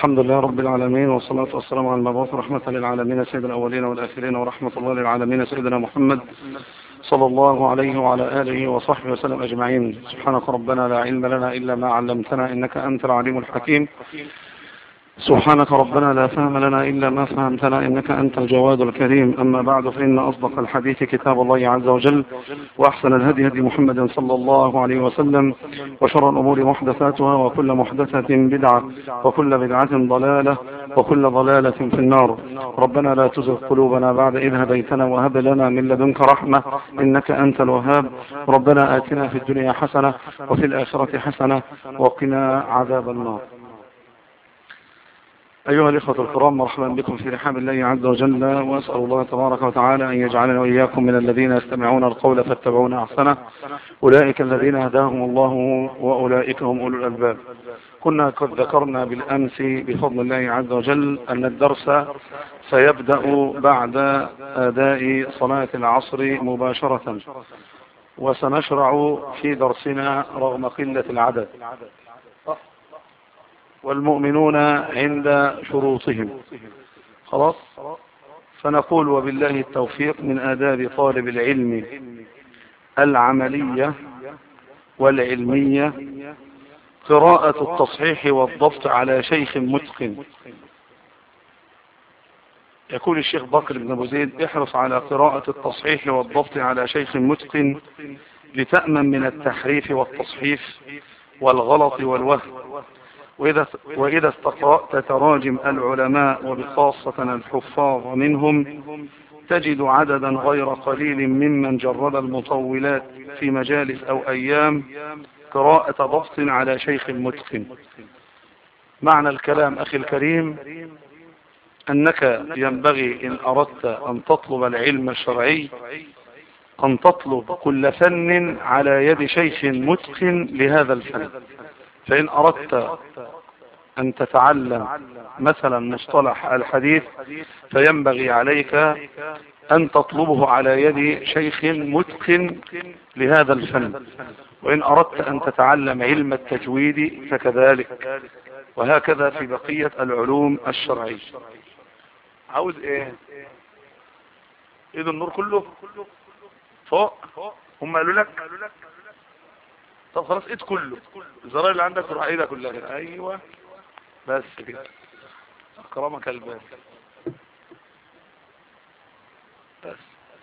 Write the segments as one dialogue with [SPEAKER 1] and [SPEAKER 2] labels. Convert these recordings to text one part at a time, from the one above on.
[SPEAKER 1] الحمد لله رب العالمين والصلاة والسلام على المبعوث رحمة للعالمين سيد الأولين والآخرين ورحمة الله للعالمين سيدنا محمد صلى الله عليه وعلى آله وصحبه وسلم أجمعين سبحانك ربنا لا علم لنا إلا ما علمتنا إنك أنت العليم الحكيم سبحانك ربنا لا فهم لنا إلا ما فهمتنا إنك أنت الجواد الكريم أما بعد فإن أصدق الحديث كتاب الله عز وجل وأحسن الهدي هدي محمد صلى الله عليه وسلم وشر الأمور محدثاتها وكل محدثة بدعة وكل بدعة ضلالة وكل ضلالة في النار ربنا لا تزغ قلوبنا بعد إذ هديتنا وهب لنا من لدنك رحمة إنك أنت الوهاب ربنا آتنا في الدنيا حسنة وفي الآخرة حسنة وقنا عذاب النار أيها الإخوة الكرام مرحبا بكم في رحاب الله عز وجل وأسأل الله تبارك وتعالى أن يجعلنا وإياكم من الذين يستمعون القول فاتبعون أحسنه أولئك الذين هداهم الله وأولئك هم أولو الألباب كنا قد ذكرنا بالأمس بفضل الله عز وجل أن الدرس سيبدأ بعد أداء صلاة العصر مباشرة وسنشرع في درسنا رغم قلة العدد والمؤمنون عند شروطهم خلاص فنقول وبالله التوفيق من آداب طالب العلم العملية والعلمية قراءة التصحيح والضبط على شيخ متقن يقول الشيخ بكر بن ابو زيد احرص على قراءة التصحيح والضبط على شيخ متقن لتأمن من التحريف والتصحيف والغلط والوهم وإذا, وإذا استقرأت تراجم العلماء وبخاصة الحفاظ منهم تجد عددا غير قليل ممن جرب المطولات في مجالس أو أيام قراءة ضبط على شيخ متقن معنى الكلام أخي الكريم أنك ينبغي إن أردت أن تطلب العلم الشرعي أن تطلب كل فن على يد شيخ متقن لهذا الفن فإن أردت أن تتعلم مثلا مصطلح الحديث فينبغي عليك أن تطلبه على يد شيخ متقن لهذا الفن وإن أردت أن تتعلم علم التجويد فكذلك وهكذا في بقية العلوم الشرعية عاوز ايه ايد النور كله فوق هم قالوا لك طب خلاص ايد كله الزراير اللي عندك تروح ايدها كلها كده ايوه بس كده اكرمك الباب بس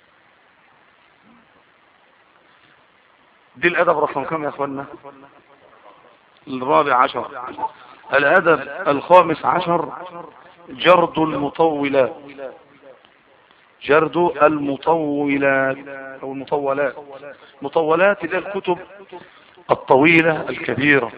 [SPEAKER 1] دي الادب رقم كم يا اخوانا الرابع عشر الادب الخامس عشر جرد المطولات جرد المطولات او المطولات مطولات اللي الكتب الطويلة الكبيرة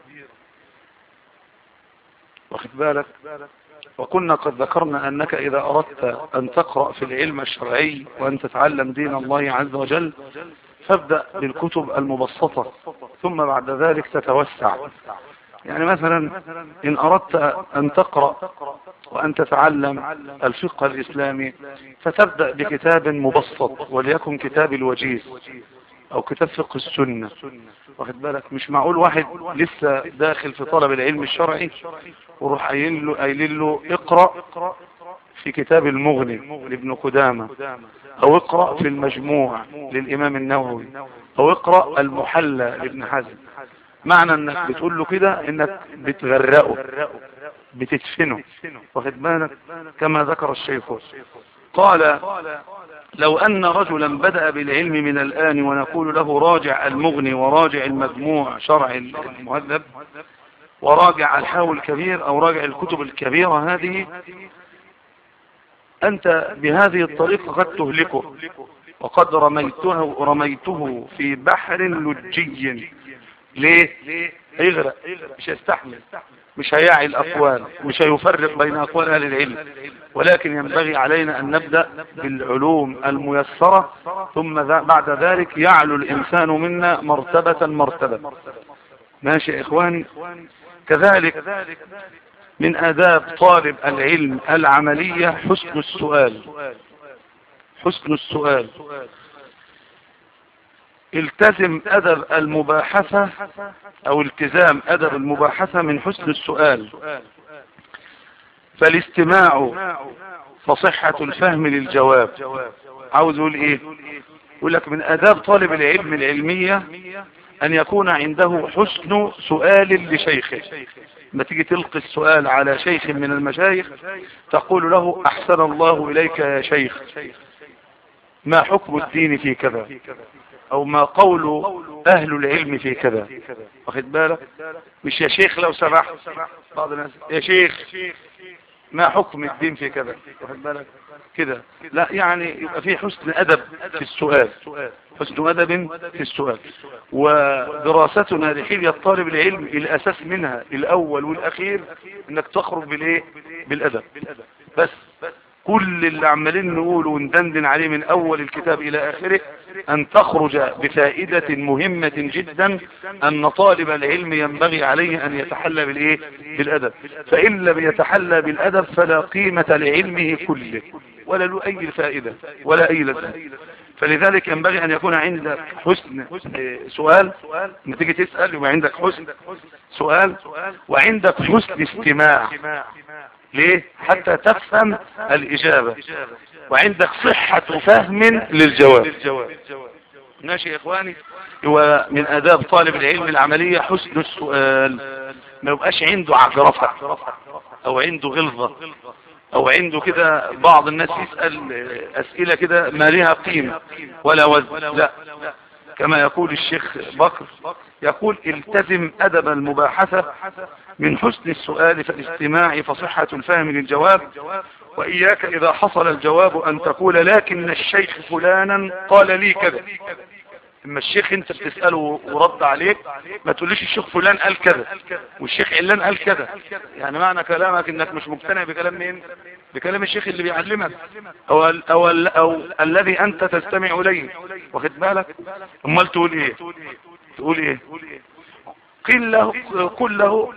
[SPEAKER 1] واخد بالك وكنا قد ذكرنا أنك إذا أردت أن تقرأ في العلم الشرعي وأن تتعلم دين الله عز وجل فابدأ بالكتب المبسطة ثم بعد ذلك تتوسع يعني مثلا إن أردت أن تقرأ وأن تتعلم الفقه الإسلامي فتبدأ بكتاب مبسط وليكن كتاب الوجيز او كتاب فقه السنة واخد بالك مش معقول واحد لسه داخل في طلب العلم الشرعي وروح قايل له قايل له اقرا في كتاب المغني لابن قدامه او اقرا في المجموع للامام النووي او اقرا المحلى لابن حزم معنى انك بتقول له كده انك بتغرقه بتدفنه واخد بالك كما ذكر الشيخ قال لو أن رجلا بدأ بالعلم من الآن ونقول له راجع المغني وراجع المجموع شرع المهذب وراجع الحاوي الكبير أو راجع الكتب الكبيرة هذه أنت بهذه الطريقة قد تهلكه وقد رميته, رميته في بحر لجي ليه يغرق مش يستحمل مش هيعي الأقوال مش هيفرق بين أقوال أهل العلم ولكن ينبغي علينا أن نبدأ بالعلوم الميسرة ثم بعد ذلك يعلو الإنسان منا مرتبة مرتبة ماشي يا إخواني كذلك من آداب طالب العلم العملية حسن السؤال حسن السؤال التزم أدب المباحثة أو التزام أدب المباحثة من حسن السؤال فالاستماع فصحة الفهم للجواب عاوز يقول ايه يقول لك من اداب طالب العلم العلمية ان يكون عنده حسن سؤال لشيخه ما تيجي تلقي السؤال على شيخ من المشايخ تقول له احسن الله اليك يا شيخ ما حكم الدين في كذا او ما قول اهل العلم في كذا واخد بالك مش يا شيخ لو سمحت بعض الناس يا شيخ ما حكم الدين في كذا واخد بالك كده لا يعني يبقى في حسن ادب في السؤال حسن ادب في السؤال ودراستنا لحلية طالب العلم الاساس منها الاول والاخير انك تخرج بالايه بالادب بس كل اللي عمالين نقول وندندن عليه من اول الكتاب الى اخره ان تخرج بفائدة مهمة جدا ان طالب العلم ينبغي عليه ان يتحلى بالايه بالادب فان لم يتحلى بالادب فلا قيمة لعلمه كله ولا له اي فائدة ولا اي لازمة فلذلك ينبغي ان يكون عندك حسن سؤال لما تيجي تسأل يبقى عندك حسن سؤال وعندك حسن استماع ليه حتى تفهم الإجابة وعندك صحة فهم للجواب ماشي يا إخواني هو من آداب طالب العلم العملية حسن السؤال ما يبقاش عنده عجرفة أو عنده غلظة أو عنده كده بعض الناس يسأل أسئلة كده ما لها قيمة ولا وزن لا كما يقول الشيخ بكر يقول التزم أدب المباحثة من حسن السؤال فالاستماع فصحة الفهم للجواب وإياك إذا حصل الجواب أن تقول لكن الشيخ فلانا قال لي كذا اما الشيخ انت بتسأله ورد عليك ما تقوليش الشيخ فلان قال كذا والشيخ علان قال كذا يعني معنى كلامك انك مش مقتنع بكلام مين بكلام الشيخ اللي بيعلمك او, ال أو, ال أو الذي انت تستمع اليه واخد بالك امال تقول ايه تقول ايه قيل له قل له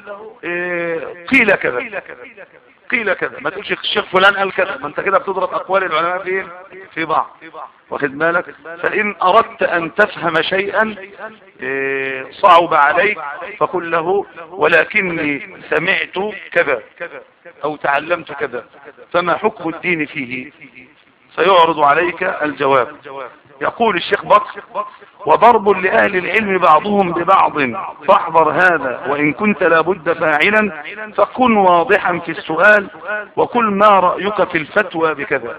[SPEAKER 1] إيه قيل كذا قيل كذا ما تقولش الشيخ فلان قال كذا ما انت كده بتضرب اقوال العلماء فين في بعض واخد بالك فان اردت ان تفهم شيئا إيه صعب عليك فقل له ولكني سمعت كذا او تعلمت كذا فما حكم الدين فيه سيعرض عليك الجواب يقول الشيخ بكر وضرب لأهل العلم بعضهم ببعض فاحذر هذا وإن كنت لابد فاعلا فكن واضحا في السؤال وكل ما رأيك في الفتوى بكذا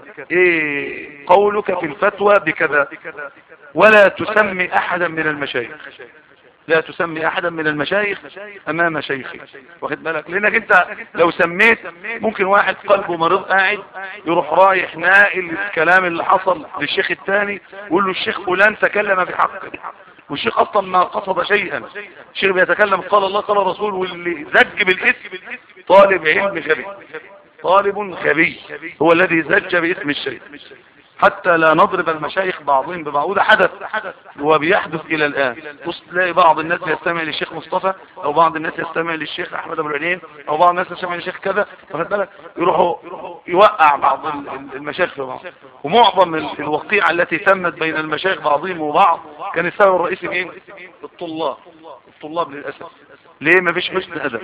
[SPEAKER 1] ايه قولك في الفتوى بكذا ولا تسمي أحدا من المشايخ لا تسمي احدا من المشايخ امام شيخي واخد بالك لانك انت لو سميت ممكن واحد قلبه مريض قاعد يروح رايح ناقل الكلام اللي حصل للشيخ الثاني ويقول له الشيخ فلان تكلم في حقك والشيخ اصلا ما قصد شيئا الشيخ بيتكلم قال الله قال الرسول واللي زج بالاسم طالب علم غبي طالب غبي هو الذي زج باسم الشيخ حتى لا نضرب المشايخ بعضهم ببعض وده حدث وبيحدث الى الان بص تلاقي بعض الناس يستمع للشيخ مصطفى او بعض الناس يستمع للشيخ احمد ابو العينين او بعض الناس يستمع للشيخ كذا واخد بالك يروحوا يوقع بعض المشايخ في بعض ومعظم الوقيعه التي تمت بين المشايخ بعضهم وبعض كان السبب الرئيسي مين الطلاب الطلاب للاسف ليه ما فيش حسن ادب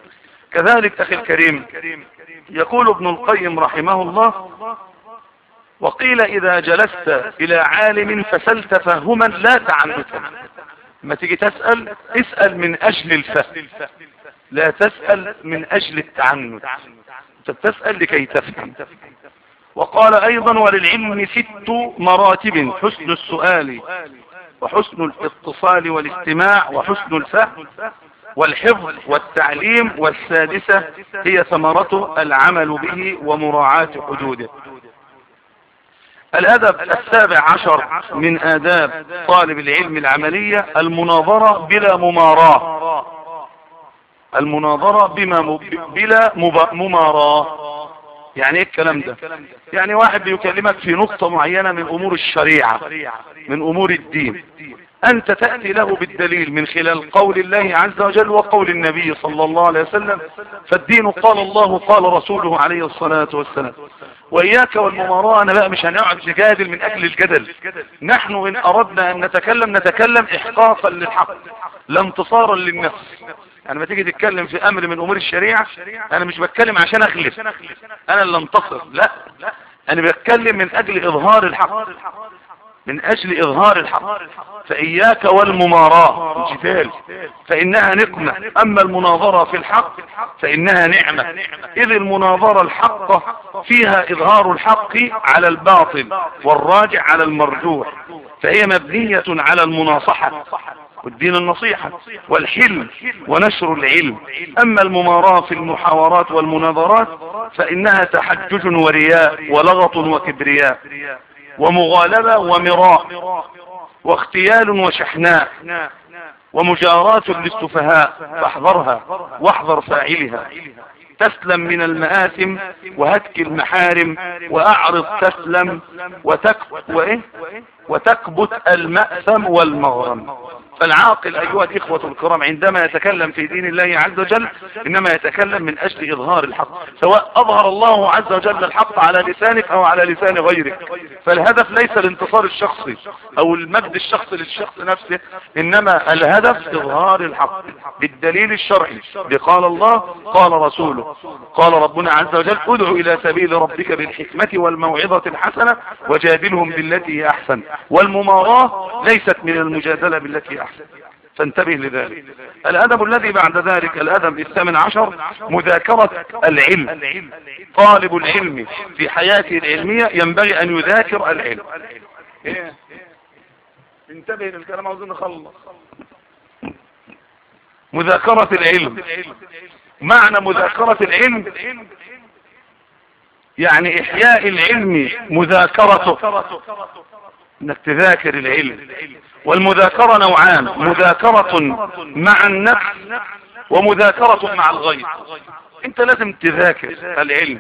[SPEAKER 1] كذلك اخي الكريم يقول ابن القيم رحمه الله وقيل إذا جلست إلى عالم فسلت فهما لا تعنتا ما تيجي تسأل اسأل من أجل الفهم لا تسأل من أجل التعنت انت بتسأل لكي تفهم وقال أيضا وللعلم ست مراتب حسن السؤال وحسن الاتصال والاستماع وحسن الفهم والحفظ والتعليم والسادسة هي ثمرته العمل به ومراعاة حدوده الأدب السابع عشر من آداب طالب العلم العملية المناظرة بلا مماراة المناظرة بما بلا مماراة يعني ايه الكلام ده يعني واحد بيكلمك في نقطة معينة من امور الشريعة من امور الدين انت تأتي له بالدليل من خلال قول الله عز وجل وقول النبي صلى الله عليه وسلم فالدين قال الله قال رسوله عليه الصلاة والسلام وإياك والمماراة أنا بقى مش هنقعد نجادل من أجل الجدل نحن إن أردنا أن نتكلم نتكلم إحقاقا للحق لا انتصارا للنفس انا ما تيجي تتكلم في امر من امور الشريعة انا مش بتكلم عشان اخلف انا اللي انتصر لا انا بتكلم من اجل اظهار الحق من اجل اظهار الحق فاياك والمماراة الجدال فانها نقمة اما المناظرة في الحق فانها نعمة اذ المناظرة الحق فيها اظهار الحق على الباطل والراجع على المرجوح فهي مبنية على المناصحة والدين النصيحة والحلم ونشر العلم أما المماراة في المحاورات والمناظرات فإنها تحجج ورياء ولغط وكبرياء ومغالبة ومراء واختيال وشحناء ومجاراة للسفهاء فاحذرها واحذر فاعلها تسلم من المآثم وهتك المحارم وأعرض تسلم وتك وإيه؟ وتكبت المأثم والمغرم فالعاقل أيها الإخوة الكرام عندما يتكلم في دين الله عز وجل إنما يتكلم من أجل إظهار الحق سواء أظهر الله عز وجل الحق على لسانك أو على لسان غيرك فالهدف ليس الانتصار الشخصي أو المجد الشخصي للشخص نفسه إنما الهدف إظهار الحق بالدليل الشرعي بقال الله قال رسوله قال ربنا عز وجل ادع إلى سبيل ربك بالحكمة والموعظة الحسنة وجادلهم بالتي هي أحسن والمماراة ليست من المجادلة بالتي أحسن فانتبه لذلك الأدب الذي بعد ذلك الأدب الثامن عشر مذاكرة العلم طالب العلم في حياته العلمية ينبغي أن يذاكر العلم إيه؟ انتبه للكلام عاوزين نخلص مذاكرة العلم معنى مذاكرة العلم يعني إحياء العلم مذاكرته انك تذاكر العلم والمذاكرة نوعان مذاكرة مع النفس ومذاكرة مع الغير انت لازم تذاكر العلم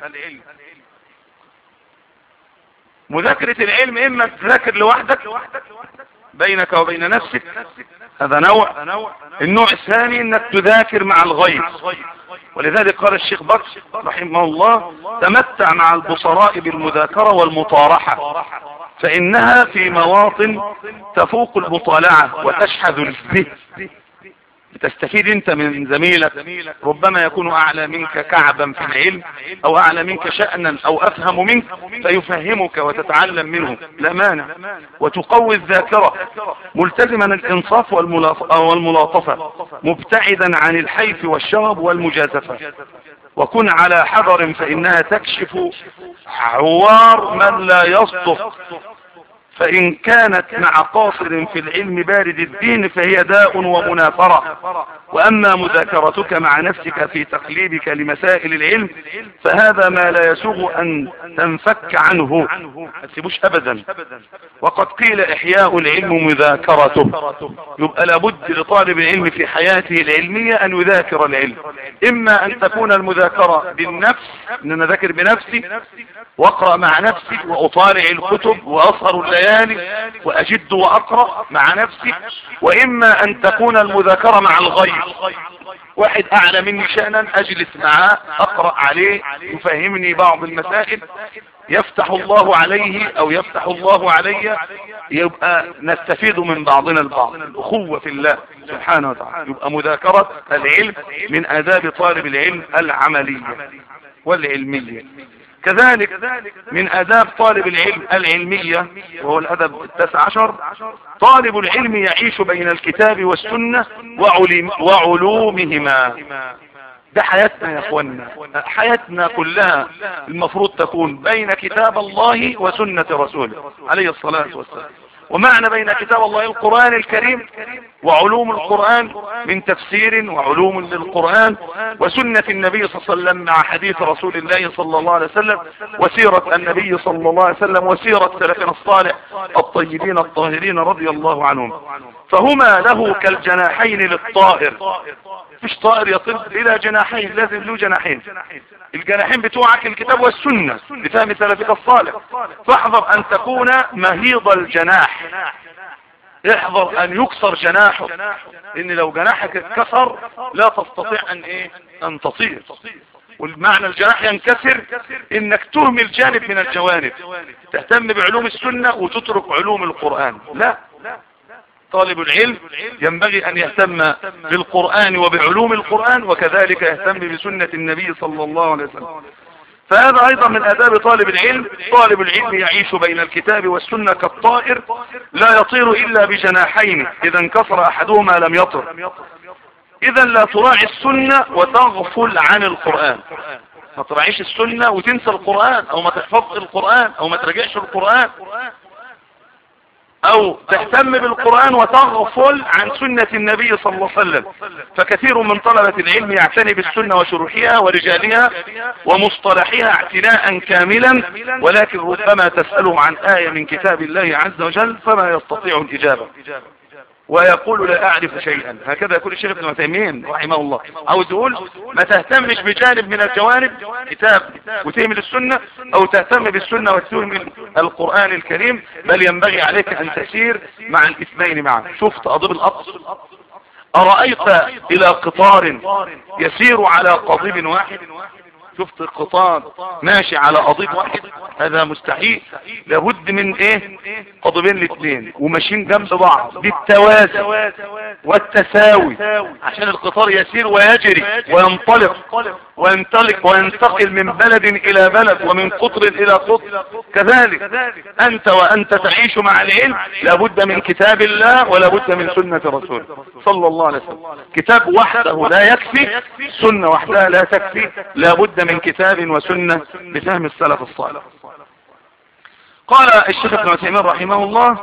[SPEAKER 1] مذاكرة العلم اما تذاكر لوحدك بينك وبين نفسك هذا نوع النوع الثاني انك تذاكر مع الغير ولذلك قال الشيخ بكر رحمه الله تمتع مع البصراء بالمذاكرة والمطارحة فإنها في مواطن تفوق المطالعة وتشحذ الذهن تستفيد انت من زميلك ربما يكون اعلى منك كعبا في العلم او اعلى منك شأنا او افهم منك فيفهمك وتتعلم منه لا مانع وتقوي الذاكرة ملتزما الانصاف والملاطفة مبتعدا عن الحيف والشرب والمجازفة وكن على حذر فانها تكشف عوار من لا يصدق فإن كانت مع قاصر في العلم بارد الدين فهي داء ومنافرة وأما مذاكرتك مع نفسك في تقليبك لمسائل العلم فهذا ما لا يسوغ أن تنفك عنه ما تسيبوش أبدا وقد قيل إحياء العلم مذاكرته يبقى لابد لطالب العلم في حياته العلمية أن يذاكر العلم إما أن تكون المذاكرة بالنفس أن أنا ذاكر بنفسي واقرأ مع نفسي وأطالع الكتب وأسهر الليالي وأجد وأقرأ مع نفسي وإما أن تكون المذاكرة مع الغير واحد أعلى مني شأنا أجلس معاه أقرأ عليه يفهمني بعض المسائل يفتح الله عليه أو يفتح الله علي يبقى نستفيد من بعضنا البعض الأخوة في الله سبحانه وتعالى يبقى مذاكرة العلم من آداب طالب العلم العملية والعلمية كذلك من آداب طالب العلم العلمية وهو الأدب التاسع عشر طالب العلم يعيش بين الكتاب والسنة وعلومهما ده حياتنا يا اخوانا حياتنا كلها المفروض تكون بين كتاب الله وسنة رسوله عليه الصلاة والسلام ومعنى بين كتاب الله القرآن الكريم وعلوم القرآن من تفسير وعلوم للقرآن وسنة النبي صلى الله عليه وسلم مع حديث رسول الله صلى الله عليه وسلم وسيرة النبي صلى الله عليه وسلم وسيرة سلفنا الصالح الطيبين الطاهرين رضي الله عنهم فهما له كالجناحين للطائر مش طائر يطير الى جناحين لازم له جناحين الجناحين بتوعك الكتاب والسنة لفهم سلفك الصالح فاحذر ان تكون مهيض الجناح احذر ان يكسر جناحه ان لو جناحك اتكسر لا تستطيع ان ايه ان تطير والمعنى الجناح ينكسر انك تهمل جانب من الجوانب تهتم بعلوم السنة وتترك علوم القرآن لا طالب العلم ينبغي أن يهتم بالقرآن وبعلوم القرآن وكذلك يهتم بسنة النبي صلى الله عليه وسلم فهذا أيضا من آداب طالب العلم طالب العلم يعيش بين الكتاب والسنة كالطائر لا يطير إلا بجناحين إذا انكسر أحدهما لم يطر إذا لا تراعي السنة وتغفل عن القرآن ما تراعيش السنة وتنسى القرآن أو ما تحفظ القرآن أو ما تراجعش القرآن او تهتم بالقرآن وتغفل عن سنة النبي صلى الله عليه وسلم فكثير من طلبة العلم يعتني بالسنة وشروحها ورجالها ومصطلحها اعتناء كاملا ولكن ربما تسأله عن آية من كتاب الله عز وجل فما يستطيع الإجابة ويقول لا أعرف شيئا هكذا يقول الشيخ ابن عثيمين رحمه الله عاوز يقول ما تهتمش بجانب من الجوانب كتاب وتهمل السنة أو تهتم بالسنة وتهمل القرآن الكريم بل ينبغي عليك أن تسير مع الاثنين معا شفت أضب الأقص أرأيت إلى قطار يسير على قضيب واحد شفت قطار ماشي على قضيب واحد هذا مستحيل لابد من ايه قضيبين الاثنين وماشيين جنب بعض بالتوازي والتساوي عشان القطار يسير ويجري وينطلق وينطلق وينتقل من بلد الى بلد ومن قطر الى قطر كذلك انت وانت تعيش مع العلم لابد من كتاب الله ولابد من سنة رسوله صلى الله عليه وسلم كتاب وحده لا يكفي سنة وحدها لا تكفي لابد من كتاب وسنة بفهم السلف الصالح قال الشيخ ابن عثيمين رحمه الله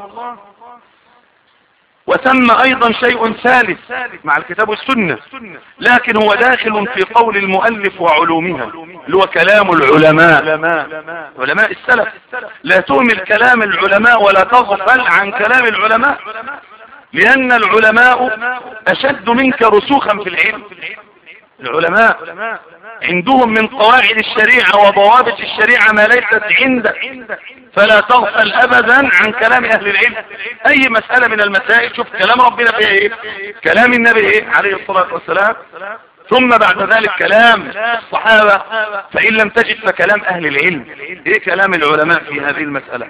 [SPEAKER 1] وثم ايضا شيء ثالث مع الكتاب والسنة لكن هو داخل في قول المؤلف وعلومها اللي هو كلام العلماء علماء السلف لا تهمل كلام العلماء ولا تغفل عن كلام العلماء لان العلماء اشد منك رسوخا في العلم العلماء عندهم من قواعد الشريعة وضوابط الشريعة ما ليست عندك فلا تغفل ابدا عن كلام اهل العلم اي مسألة من المسائل شوف كلام ربنا فيها ايه كلام النبي ايه عليه الصلاة والسلام ثم بعد ذلك كلام الصحابة فإن لم تجد فكلام أهل العلم إيه كلام العلماء في هذه المسألة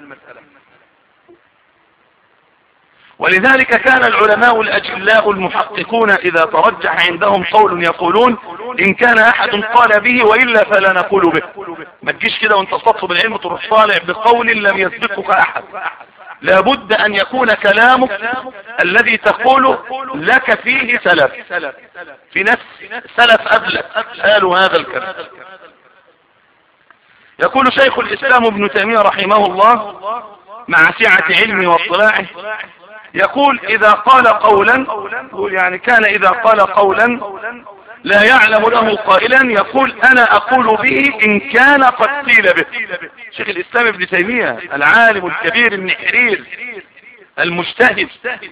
[SPEAKER 1] ولذلك كان العلماء الأجلاء المحققون إذا ترجح عندهم قول يقولون إن كان أحد قال به وإلا فلا نقول به ما تجيش كده وانت تطلب العلم تروح طالع بقول لم يسبقك أحد لابد أن يكون كلامك الذي تقوله لك فيه سلف في نفس سلف قبلك قالوا هذا الكلام يقول شيخ الإسلام ابن تيمية رحمه الله مع سعة علمه واطلاعه يقول إذا قال قولا يقول يعني كان إذا قال قولا لا يعلم له قائلا يقول أنا أقول به إن كان قد قيل به شيخ الإسلام ابن تيمية العالم الكبير النحرير المجتهد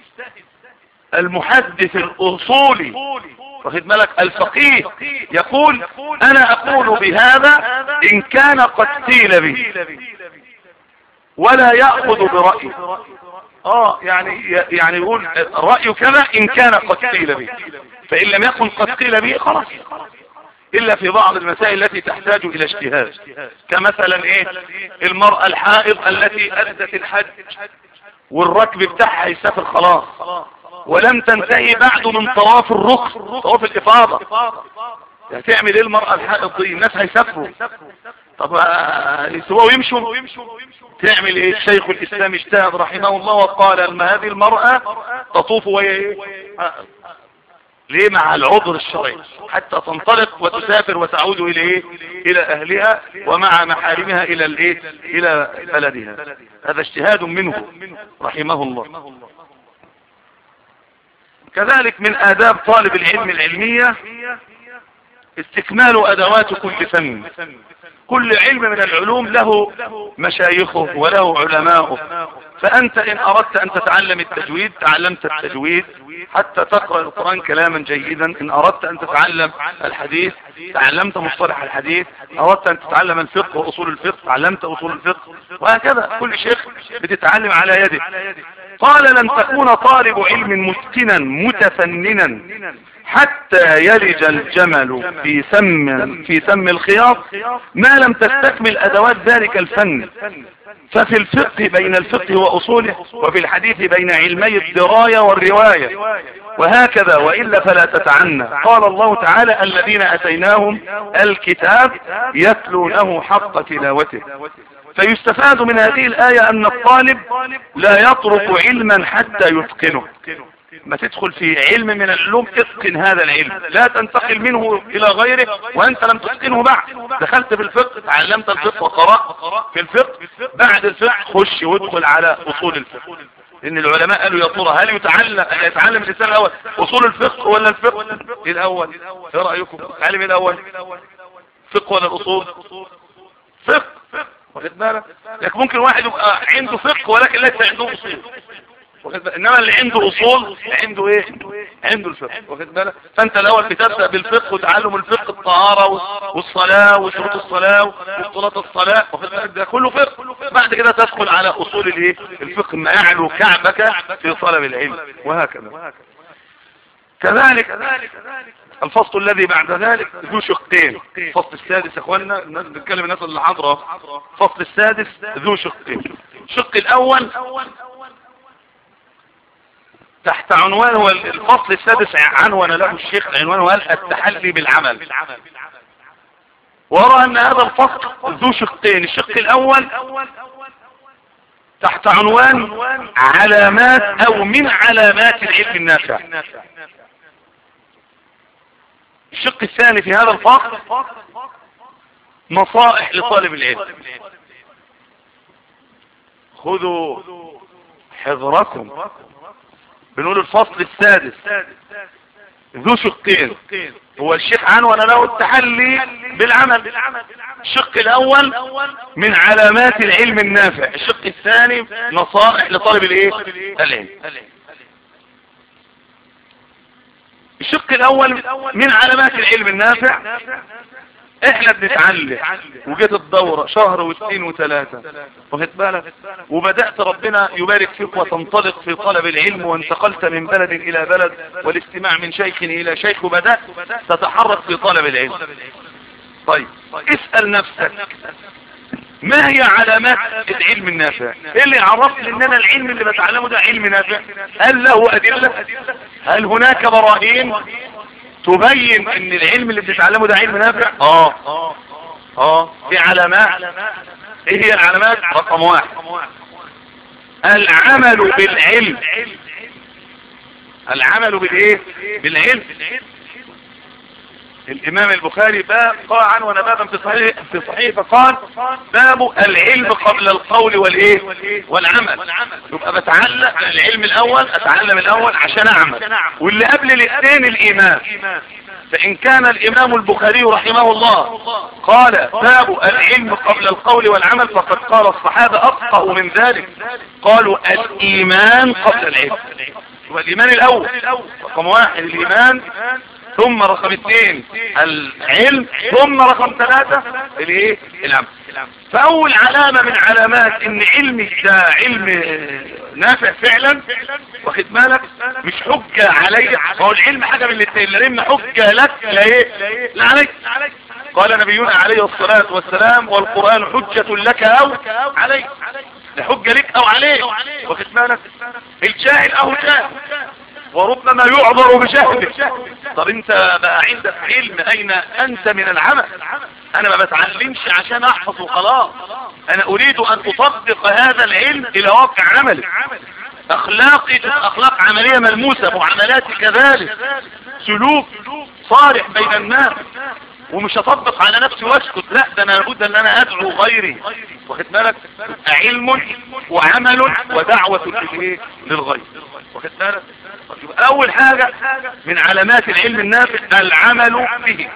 [SPEAKER 1] المحدث الأصولي واخد بالك الفقيه يقول أنا أقول بهذا إن كان قد قيل به ولا يأخذ برأيه اه يعني يعني يقول رأيه كذا ان كان قد قيل به فان لم يكن قد قيل به خلاص الا في بعض المسائل التي تحتاج الى اجتهاد كمثلا ايه المرأة الحائض التي ادت الحج والركب بتاعها يسافر خلاص ولم تنتهي بعد من طواف الركن طواف الافاضة هتعمل ايه المرأة الحائض دي الناس هيسافروا طب يسووا ويمشوا تعمل ايه الشيخ الاسلام اجتهد رحمه الله وقال ما هذه المرأة تطوف وهي ايه ليه مع العذر الشرعي حتى تنطلق وتسافر وتعود الى ايه الى اهلها ومع محارمها الى الايه الى بلدها هذا اجتهاد منه رحمه الله كذلك من آداب طالب العلم العلمية استكمال أدوات كل فن كل علم من العلوم له مشايخه وله علماؤه فأنت إن أردت أن تتعلم التجويد تعلمت التجويد حتى تقرأ القرآن كلاما جيدا إن أردت أن تتعلم الحديث تعلمت مصطلح الحديث أردت أن تتعلم الفقه وأصول الفقه تعلمت أصول الفقه وهكذا كل شيخ بتتعلم على يده قال لن تكون طالب علم متقنا متفننا حتى يلج الجمل في سم في سم الخياط ما لم تستكمل ادوات ذلك الفن ففي الفقه بين الفقه وأصوله وفي الحديث بين علمي الدراية والرواية وهكذا وإلا فلا تتعنى قال الله تعالى الذين أتيناهم الكتاب يتلونه حق تلاوته فيستفاد من هذه الآية أن الطالب لا يترك علما حتى يتقنه ما تدخل في علم من العلوم اتقن هذا العلم لا تنتقل منه الى غيره وانت لم تتقنه بعد دخلت في الفقه تعلمت الفقه وقرأت في الفقه بعد الفقه خش وادخل على اصول الفقه لان العلماء قالوا يا ترى هل يتعلم يتعلم الانسان الاول اصول الفقه ولا الفقه الاول ايه رايكم تعلم الاول فقه ولا الاصول فقه واخد بالك لكن ممكن واحد يبقى عنده فقه ولكن ليس عنده اصول انما اللي عنده اصول عنده ايه عنده الفقه واخد بالك فانت الاول بتبدا بالفقه وتعلم الفقه الطهاره والصلاه وشروط الصلاه وبطولات الصلاه واخد بالك ده كله فقه بعد كده تدخل على اصول الايه الفقه ما يعلو كعبك في طلب العلم وهكذا كذلك الفصل الذي بعد ذلك ذو شقين الفصل السادس يا اخوانا الناس بتتكلم الناس اللي حاضره الفصل السادس ذو شقين الشق الاول تحت عنوان هو الفصل السادس عنوان له الشيخ العنوان هو التحلي بالعمل وارى ان هذا الفصل ذو شقين الشق الاول تحت عنوان علامات او من علامات العلم النافع الشق الثاني في هذا الفصل نصائح لطالب العلم خذوا حذركم بنقول الفصل السادس ذو شقين هو الشيخ عنون له التحلي بالعمل الشق الاول من علامات العلم النافع الشق الثاني نصائح لطالب الايه العلم الشق الاول من علامات العلم النافع احنا بنتعلم وجيت الدورة شهر واثنين وثلاثة واخد بالك وبدأت ربنا يبارك فيك وتنطلق في طلب العلم وانتقلت من بلد الى بلد والاستماع من شيخ الى شيخ وبدأت تتحرك في طلب العلم طيب اسأل نفسك ما هي علامات العلم النافع ايه اللي عرفني ان انا العلم اللي بتعلمه ده علم نافع هل له ادلة هل هناك براهين تبين ان العلم اللي بتتعلمه ده علم نافع اه اه في علامات ايه هي العلامات رقم واحد العمل بالعلم العمل بالايه بالعلم الامام البخاري باب قال عنه بابا في صحيح في صحيح فقال باب العلم قبل القول والايه والعمل يبقى بتعلم العلم الاول اتعلم الاول عشان اعمل واللي قبل الاثنين الايمان فان كان الامام البخاري رحمه الله قال باب العلم قبل القول والعمل فقد قال الصحابة افقه من ذلك قالوا الايمان قبل العلم يبقى الايمان الاول رقم واحد الايمان ثم رقم اثنين العلم ثم رقم ثلاثة الايه العمل فاول علامة من علامات ان علمك ده علم نافع فعلا واخد بالك مش حجة علي هو العلم حاجة من الاثنين لا اما حجة لك لا ايه لا عليك قال نبينا عليه الصلاة والسلام والقرآن حجة لك او عليك حجة لك او عليك واخد بالك الجاهل او جاهل وربما يعذر بجهله طب انت بقى عندك علم اين انت من العمل انا ما بتعلمش عشان احفظ وخلاص انا اريد ان اطبق هذا العلم الى واقع عملي اخلاقي اخلاق عملية ملموسة معاملاتي كذلك سلوك صالح بين الناس ومش هطبق على نفسي واسكت لا ده انا لابد ان انا ادعو غيري واخد بالك علم وعمل ودعوة للغير واخد بالك اول حاجة من علامات العلم النافع العمل به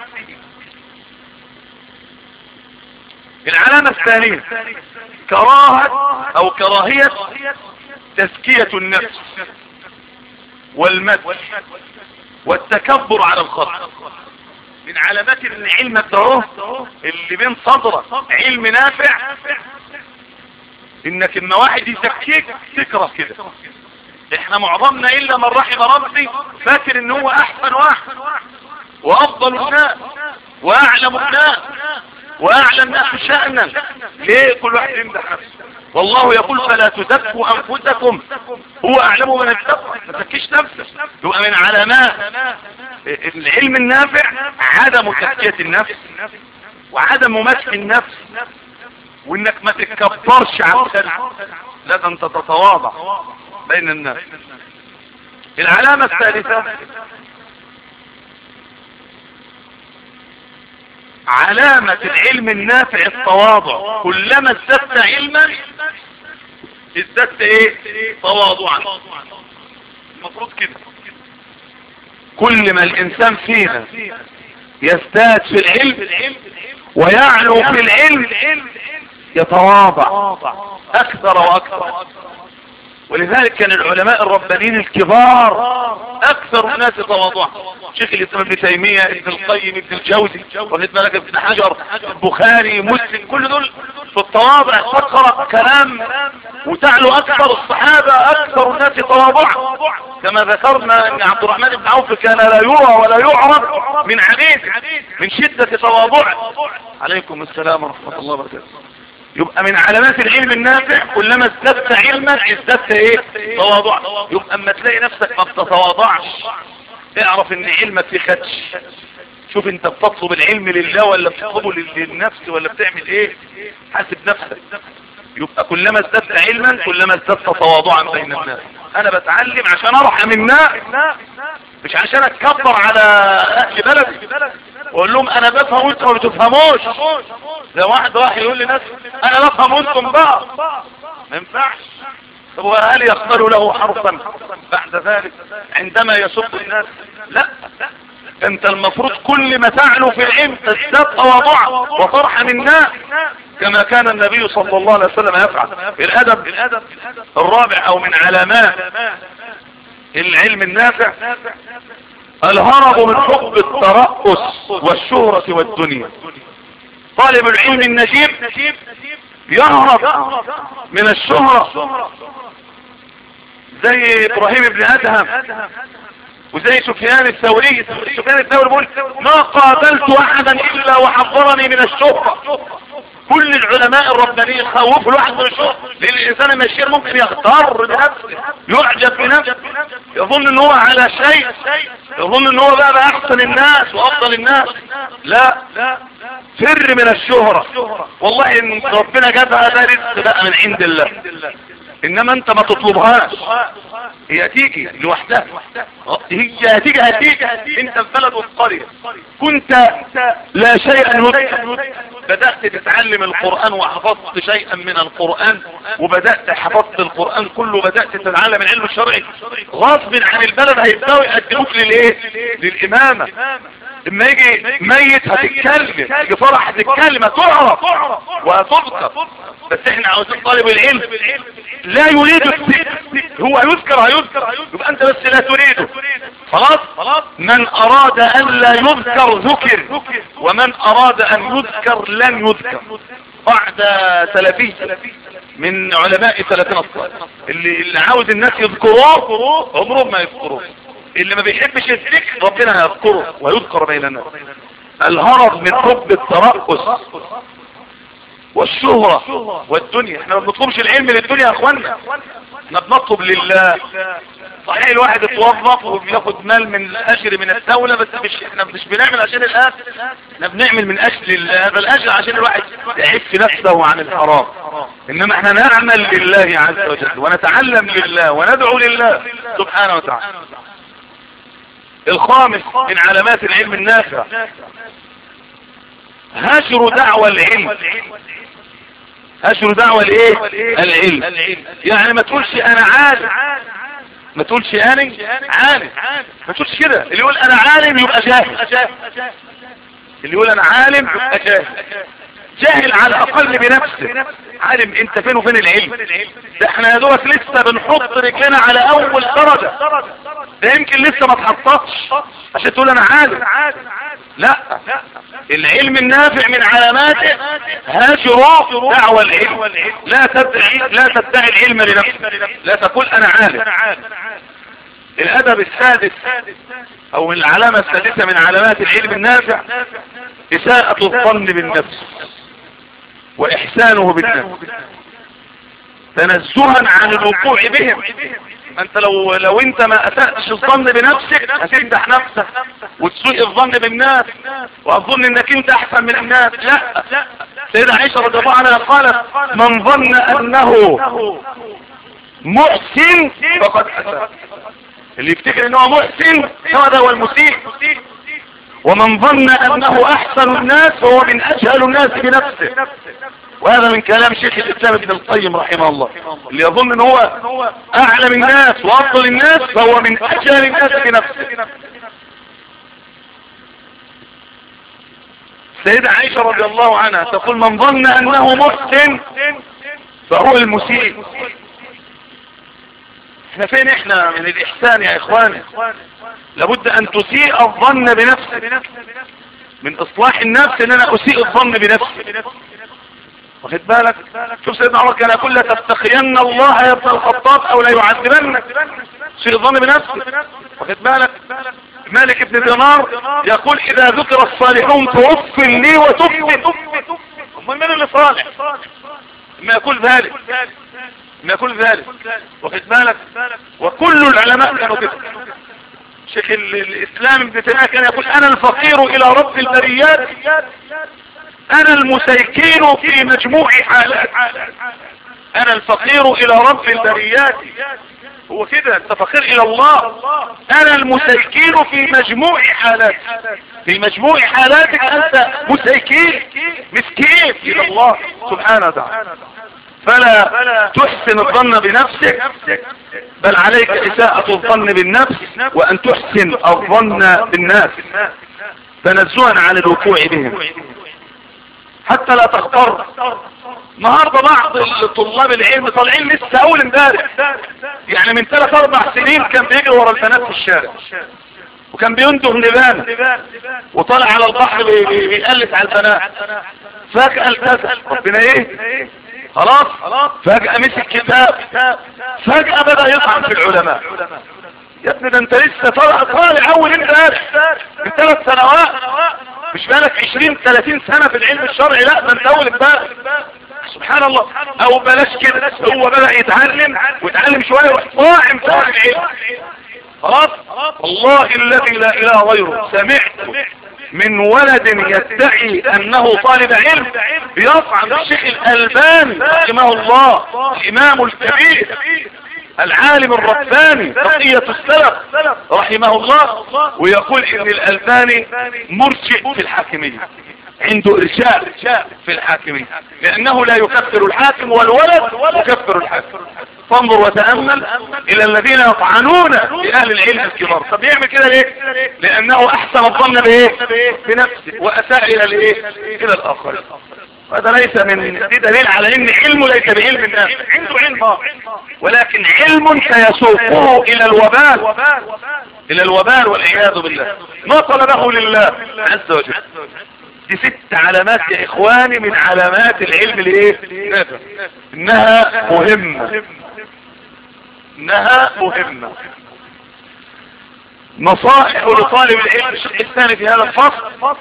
[SPEAKER 1] العلامة الثانية كراهة او كراهية تزكية النفس والمد والتكبر على الخلق من علامات العلم الدروه اللي بين صدرك علم نافع انك اما واحد يزكيك تكره كده احنا معظمنا الا من رحم ربي فاكر ان هو احسن واحد وافضل الناس واعلم الناس واعلى الناس شأنا ليه كل واحد يمدح نفسه والله يقول فلا تزكوا انفسكم هو اعلم من اتقى ما تزكيش نفسك يبقى من علامات العلم النافع عدم تزكية النفس وعدم مسح النفس وانك ما تتكبرش على الخلق لا انت تتواضع بين الناس العلامة الثالثة علامة العلم النافع التواضع كلما ازددت علما ازددت ايه تواضعا المفروض كده كل ما الانسان فينا يزداد في العلم ويعلو في العلم يتواضع اكثر واكثر ولذلك كان العلماء الربانيين الكبار اكثر الناس تواضعا شيخ الاسلام ابن تيمية ابن القيم ابن الجوزي واخد بالك ابن حجر البخاري مسلم كل دول في التواضع تقرا كلام وتعلو اكثر الصحابة اكثر الناس تواضعا كما ذكرنا ان عبد الرحمن بن عوف كان لا يرى ولا يعرف من عبيد من شدة تواضعه عليكم السلام ورحمة الله وبركاته يبقى من علامات العلم النافع كلما ازددت علما ازددت ايه تواضع يبقى اما تلاقي نفسك ما بتتواضعش اعرف ان علمك في خدش شوف انت بتطلب العلم لله ولا بتطلبه للنفس ولا بتعمل ايه حاسب نفسك يبقى كلما ازددت علما كلما ازددت تواضعا بين الناس انا بتعلم عشان ارحم الناس مش عشان اتكبر على اهل بلدي واقول لهم انا بفهم وانتم ما بتفهموش زي واحد راح يقول لناس انا بفهم وانتم بقى ما ينفعش طب وهل يختار له حرفا بعد ذلك عندما يسب الناس لا انت المفروض كل ما تعلو في العلم تزداد تواضعا وترحم الناس كما كان النبي صلى الله عليه وسلم يفعل الادب الرابع او من علامات العلم النافع الهرب من حب الترأس والشهرة والدنيا طالب العلم النجيب يهرب من الشهرة زي ابراهيم بن ادهم وزي سفيان الثوري سفيان الثوري بيقول ما قاتلت احدا الا وحضرني من الشهرة كل العلماء الربانيين خوفوا الواحد من الشهرة لان الانسان لما يشير ممكن يغتر بنفسه يعجب بنفسه يظن ان هو على شيء يظن ان هو بقى, بقى احسن الناس وافضل الناس لا فر من الشهرة والله ان ربنا جابها ده رزق بقى من عند الله انما انت ما تطلبهاش هي تيجي لوحدها هي هتيجي هتيجي انت في بلد والقرية كنت لا شيئا يذكر بدأت تتعلم القرآن وحفظت شيئا من القرآن وبدأت حفظت القرآن كله بدأت تتعلم العلم الشرعي غصب عن البلد هيبدأوا يقدموك للايه للامامة لما يجي ميت هتتكلم يجي فرح هتتكلم هتعرف وهتذكر بس احنا عاوزين طالب العلم لا يريد الذكر هو يذكر هيذكر يبقى انت بس لا تريده خلاص من اراد ان لا يذكر ذكر ومن اراد ان يذكر لن يذكر بعد سلفي من علماء سلفنا الصالح اللي, اللي عاوز الناس يذكروه عمرهم ما يذكروه اللي ما بيحبش الذكر ربنا هيذكره ويذكر بين الناس الهرب من حب الترأس والشهرة والدنيا احنا ما بنطلبش العلم للدنيا يا اخوانا احنا بنطلب لله صحيح الواحد اتوظف وبياخد مال من الاجر من الدولة بس مش احنا مش بنعمل عشان الاجر احنا بنعمل من اجل هذا الاجر عشان الواحد يعف نفسه عن الحرام انما احنا نعمل لله عز وجل ونتعلم لله وندعو لله سبحانه وتعالى الخامس من علامات العلم النافع هجر دعوة العلم هجر دعوة الايه العلم يعني ما تقولش انا عالم ما تقولش انا عالم ما تقولش كده اللي يقول انا عالم يبقى جاهل اللي يقول انا عالم يبقى جاهل جاهل على الاقل بنفسه عالم انت فين وفين العلم ده احنا يا دوبك لسه بنحط رجلنا على اول درجة ده يمكن لسه ما اتحطتش عشان تقول انا عالم لا العلم النافع من علاماته هاجر دعوة العلم لا تدعي لا تدعي العلم لنفسك لا تقول انا عالم الادب السادس او من العلامة السادسة من علامات العلم النافع اساءة الظن بالنفس واحسانه بالنفس تنزها عن الوقوع بهم انت لو لو انت ما اسأتش الظن بنفسك هتمدح نفسك وتسوء الظن بالناس واظن انك انت احسن من الناس لا سيدة عائشة رضي الله عنها قالت من ظن انه محسن فقد اساء اللي يفتكر ان هو محسن هذا هو المسيء ومن ظن انه احسن الناس فهو من اجهل الناس بنفسه وهذا من كلام شيخ الاسلام ابن القيم رحمه الله اللي يظن ان هو اعلم الناس وافضل الناس فهو من اجهل الناس بنفسه سيدة عائشة رضي الله عنها تقول من ظن انه محسن فهو المسيء احنا فين احنا من الاحسان يا اخواني لابد ان تسيء الظن بنفسك من اصلاح النفس ان انا اسيء الظن بنفسي واخد بالك شوف سيدنا عمر كان يقول لا تفتخين الله يا ابن الخطاب او لا يعذبنك سيء الظن بنفسك واخد بالك مالك ابن دينار يقول اذا ذكر الصالحون توف لي وتف امال من اللي صالح ما يقول ذلك ما يقول ذلك واخد بالك وكل العلماء كانوا كده شيخ الاسلام ابن تيميه كان يقول انا الفقير الى رب البريات انا المسيكين في مجموع حالات انا الفقير الى رب البريات هو كده انت فقير الى الله انا المسيكين في مجموع حالات في مجموع حالاتك انت مسيكين مسكين الى الله سبحانه وتعالى فلا تحسن الظن بنفسك بل عليك اساءة الظن بالنفس وان تحسن الظن بالناس تنزها عن الوقوع بهم حتى لا تغتر النهارده بعض طلاب العلم طالعين لسه اول امبارح يعني من ثلاث اربع سنين كان بيجري ورا البنات في الشارع وكان بينده لبان وطالع على البحر بيقلس على البنات فجأة التزم ربنا ايه خلاص فجأة مسك كتاب فجأة بدأ يطعن في العلماء يا ابني ده انت لسه طالع طالع اول امبارح من ثلاث سنوات مش بالك 20 30 سنة في العلم الشرعي لا ده انت اول امبارح سبحان الله او بلاش كده هو بدأ يتعلم ويتعلم شوية ويروح طاعم طاعم العلم خلاص والله الذي لا اله غيره سمعت من ولد يدعي انه طالب علم بيطعن الشيخ الالباني رحمه الله الامام الكبير العالم الرباني بقية السلف رحمه الله ويقول ان الالباني مرجع في الحاكمية عنده ارجاء في الحاكمية لانه لا يكفر الحاكم والولد يكفر الحاكم فانظر وتأمل الى الذين يطعنون بأهل العلم الكبار طب يعمل كده ليه لانه احسن الظن بايه بنفسه واساء الى الايه الى الاخرين هذا ليس من دي دليل على ان علمه ليس بعلم الناس عنده علم ولكن علم سيسوقه الى الوبال الى الوبال والعياذ بالله ما طلبه لله عز وجل دي ست علامات يا اخواني من علامات العلم الايه انها مهمة انها مهمة نصائح لطالب العلم الشيخ الثاني في هذا الفصل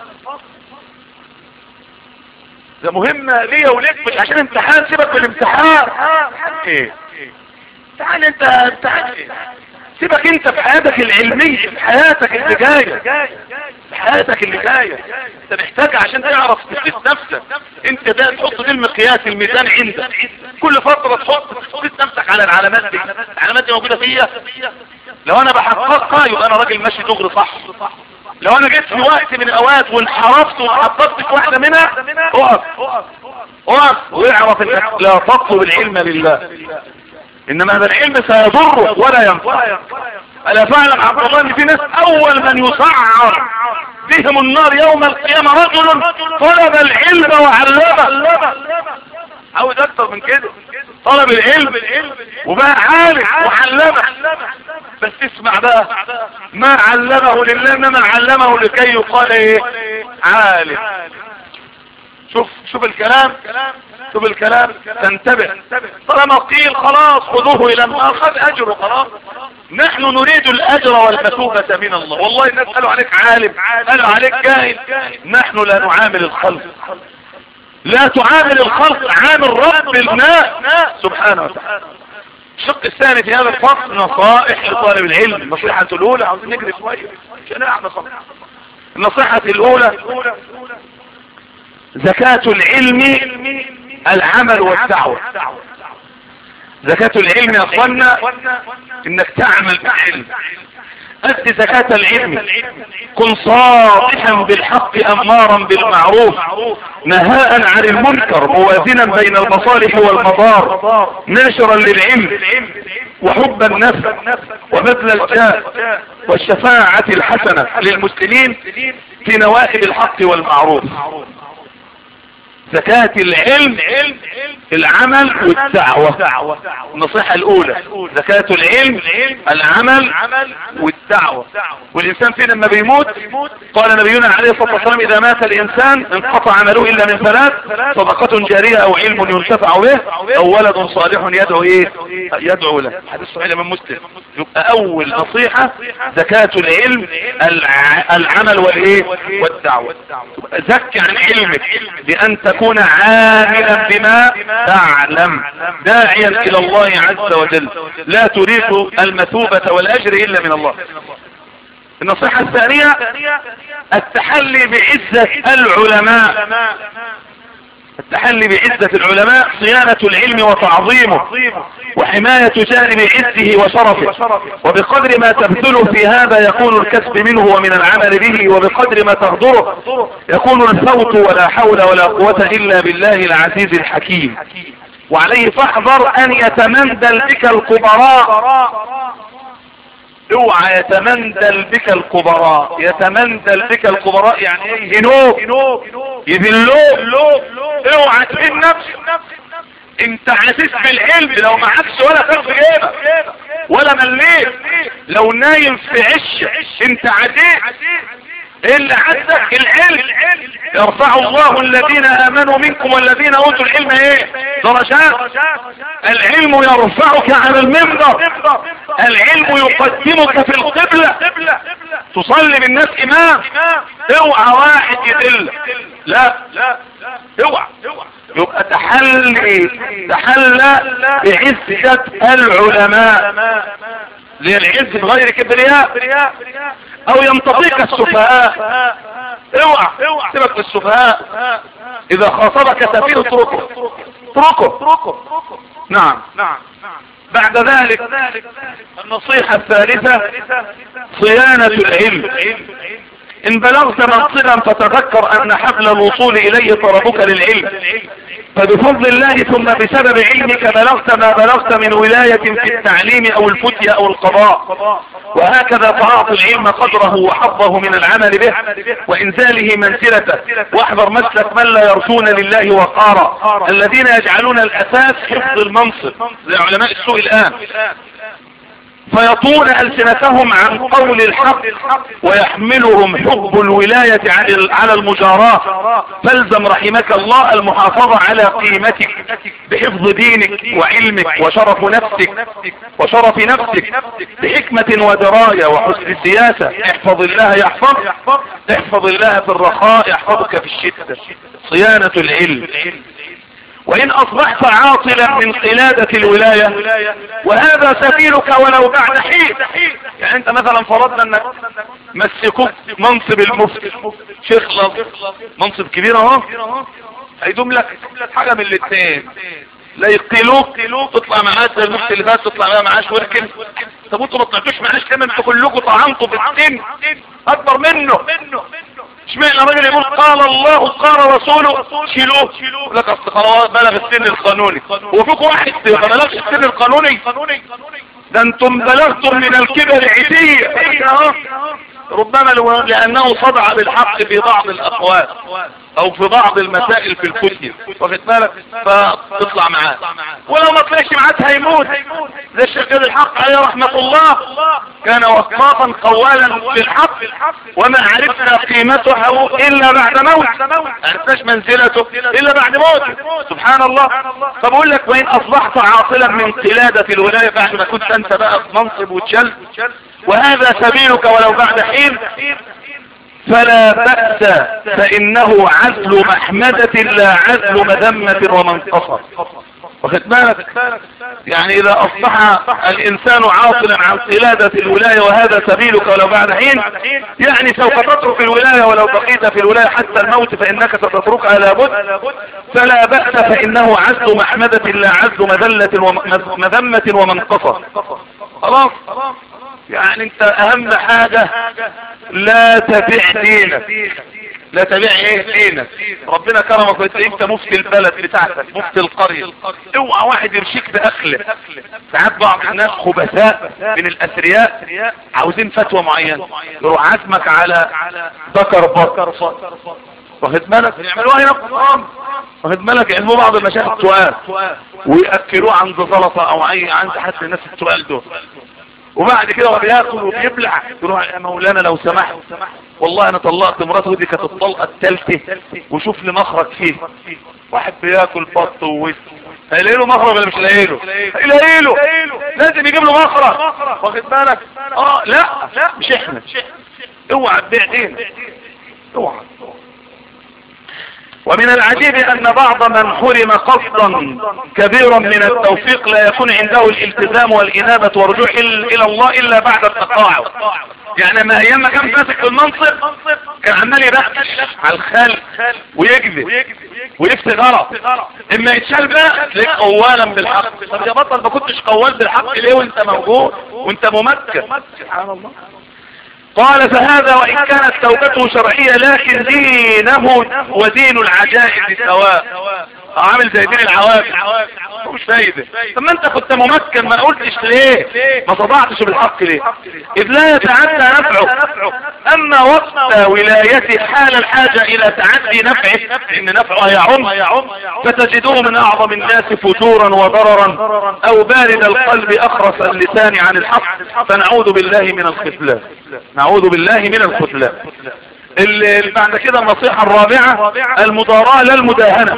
[SPEAKER 1] ده مهمة ليا وليك مش عشان امتحان سيبك من الامتحان ايه تعال انت امتحان ايه سيبك انت في حياتك العلمية في حياتك اللي جاية في حياتك اللي جاية انت محتاج عشان تعرف تقيس نفسك انت ده تحط دي المقياس الميزان عندك كل فترة تحط تقيس نفسك على العلامات دي العلامات دي موجودة فيا لو انا بحققها يبقى انا راجل ماشي دغري صح لو انا جيت في وقت من الاوقات وانحرفت وحطبت في واحدة منها اقف اقف واعرف انك لا تطلب العلم لله انما هذا العلم سيضره ولا ينفع الا فعلا عبد الله ان في ناس اول من يسعر بهم النار يوم القيامة رجل طلب العلم وعلمه عاوز اكتر من كده طلب العلم وبقى عالم وعلمه بس اسمع بقى ما علمه لله انما علمه لكي يقال ايه عالم شوف شوف الكلام شوف الكلام تنتبه طالما قيل خلاص خذوه الى النار خذ اجره خلاص نحن نريد الاجر والمثوبة من الله والله الناس قالوا عليك عالم قالوا عليك جاهل نحن لا نعامل الخلق لا تعامل الخلق عامل رب الناس سبحانه وتعالى الشق الثاني في هذا الفصل نصائح لطالب العلم النصيحة الأولى عاوزين نجري شوية عشان نعمل النصيحة الأولى زكاة العلم العمل والدعوة زكاة العلم يا اخوانا انك تعمل بعلم أدي زكاة العلم كن صالحا بالحق أمارا بالمعروف نهاء عن المنكر موازنا بين المصالح والمضار ناشرا للعلم وحب النفس وبذل الجاه والشفاعة الحسنة للمسلمين في نوائب الحق والمعروف زكاة العلم العمل والدعوة النصيحة الأولى زكاة العلم العمل والدعوة والإنسان فين لما بيموت قال نبينا عليه الصلاة والسلام إذا مات الإنسان انقطع عمله إلا من ثلاث صدقة جارية أو علم ينتفع به أو ولد صالح يدعو إيه يدعو له حديث صحيح من مسلم يبقى أول نصيحة زكاة العلم العمل والإيه والدعوة زكي عن علمك بأن تكون عاملا بما تعلم داعيا الى الله عز وجل لا تريد المثوبة والاجر الا من الله النصيحة الثانية التحلي بعزة العلماء التحلي بعزة العلماء صيانة العلم وتعظيمه وحماية جانب عزه وشرفه وبقدر ما تبذله في هذا يكون الكسب منه ومن العمل به وبقدر ما تهدره يكون الفوت ولا حول ولا قوة إلا بالله العزيز الحكيم وعليه فاحذر أن يتمندل بك الكبراء اوعى يتمندل بك الكبراء يتمندل بك الكبراء يعني ايه يهنوك يذلوك اوعى تهين نفسك انت عزيز بالعلم لو معكش ولا فرق جيبك ولا مليت لو نايم في عش انت عزيز اللي عندك العلم يرفع الله الذين امنوا منكم والذين اوتوا العلم ايه درجات العلم يرفعك على المنبر العلم يقدمك في القبلة تصلي بالناس امام اوعى واحد يدل لا اوعى يبقى تحلي تحلى بعزة العلماء للعز بغير كبرياء او ينتطيك السفهاء اوعى سيبك للسفهاء اذا خاطبك سفيه اتركه اتركه نعم بعد ذلك النصيحة الثالثة صيانة العلم ان بلغت منصبا فتذكر ان حبل الوصول اليه طلبك للعلم فبفضل الله ثم بسبب علمك بلغت ما بلغت من ولاية في التعليم او الفتية او القضاء وهكذا تعاطي العلم قدره وحظه من العمل به وانزاله منزلته واحذر مسلك من لا يرجون لله وقارا الذين يجعلون الاساس حفظ المنصب زي علماء السوء الان فيطون ألسنتهم عن قول الحق ويحملهم حب الولاية على المجاراة فالزم رحمك الله المحافظة على قيمتك بحفظ دينك وعلمك وشرف نفسك وشرف نفسك بحكمة ودراية وحسن سياسة احفظ الله يحفظ احفظ الله في الرخاء يحفظك في الشدة صيانة العلم وإن أصبحت عاطلا من قلادة الولاية وهذا سبيلك ولو بعد حين يعني أنت مثلا فرضنا أنك مسكوك منصب المفتي شيخ منصب كبير اهو هيدوم لك حاجة من الاثنين لا يقتلوك تطلع معاش زي المفتي اللي فات تطلع معاش وركن طب انتوا ما طلعتوش معاش كمان انتوا كلكم طعنتوا في السن اكبر منه اشمعنى الراجل يقول قال الله قال رسوله شيلوه لك اصل خلاص بلغ السن القانوني وفيكم واحد ما بلغش السن القانوني ده انتم بلغتم من الكبر عتية ربما لانه صدع بالحق في بعض الاقوال او في بعض المسائل في الكتب واخد بالك فتطلع معاه ولو ما طلعش معاه هيموت زي الشيخ الحق عليه رحمة الله كان وقافا قوالا بالحق وما عرفنا قيمته الا بعد موت عرفناش منزلته الا بعد موت سبحان الله طب اقول لك وان اصبحت عاطلا من قلادة الولاية بعد ما كنت انت بقى في منصب وتشل وهذا سبيلك ولو بعد حين فلا بأس فإنه عزل محمدة لا عزل مذمة ومنقصة واخد بالك يعني اذا اصبح الانسان عاطلا عن قلادة الولاية وهذا سبيلك ولو بعد حين يعني سوف تترك الولاية ولو بقيت في الولاية حتى الموت فانك ستتركها لابد فلا بأس فانه عزل محمدة لا عزل مذلة ومذمة ومنقصة خلاص يعني انت اهم حاجة لا تبيع دينك لا تبيع ايه دينك ربنا كرمك وانت انت مفتي البلد بتاعتك مفتي القرية اوعى واحد يرشيك باكله ساعات بعض الناس خبثاء من الاثرياء عاوزين فتوى معينة يروح عزمك على ذكر بكر واخد بالك يعملوها هنا في القرآن واخد بالك يعلموا بعض المشايخ التقال ويأكلوه عند زلطة او اي عند حد الناس التقال دول وبعد كده هو بياكل وبيبلع يقول يا مولانا لو سمحت والله انا طلقت مراتي ودي كانت الطلقه الثالثه وشوف لي مخرج فيه واحد بياكل بط ووز هيلاقي له مخرج ولا مش لاقي له هيلاقي له لازم يجيب له مخرج واخد بالك اه لا لا مش احنا اوعى تبيع دينك اوعى ومن العجيب ان بعض من حرم قصدا كبيرا من التوفيق لا يكون عنده الالتزام والانابة والرجوع الى الله الا بعد التقاعد يعني ما ايام ما كان ماسك في المنصب كان عمال يبقش على الخلق ويكذب ويفتي غلط اما يتشال بقى تلاقيك قوالا بالحق طب يا بطل ما كنتش قوال بالحق ليه وانت موجود وانت ممكن سبحان الله قال فهذا وإن كانت توبته شرعية لكن دينه ودين العجائز سواء عامل زي دين العوام مش فايدة طب ما انت كنت ممكن ما قلتش ليه ما صدعتش بالحق ليه اذ لا يتعدى نفعه اما وقت ولايته حال الحاجة الى تعدي نفعه ان نفعه يعم فتجدوه من اعظم الناس فجورا وضررا او بارد القلب اخرس اللسان عن الحق فنعوذ بالله من الخذلان نعوذ بالله من الخذلان اللي بعد كده النصيحة الرابعة المضاراة لا المداهنة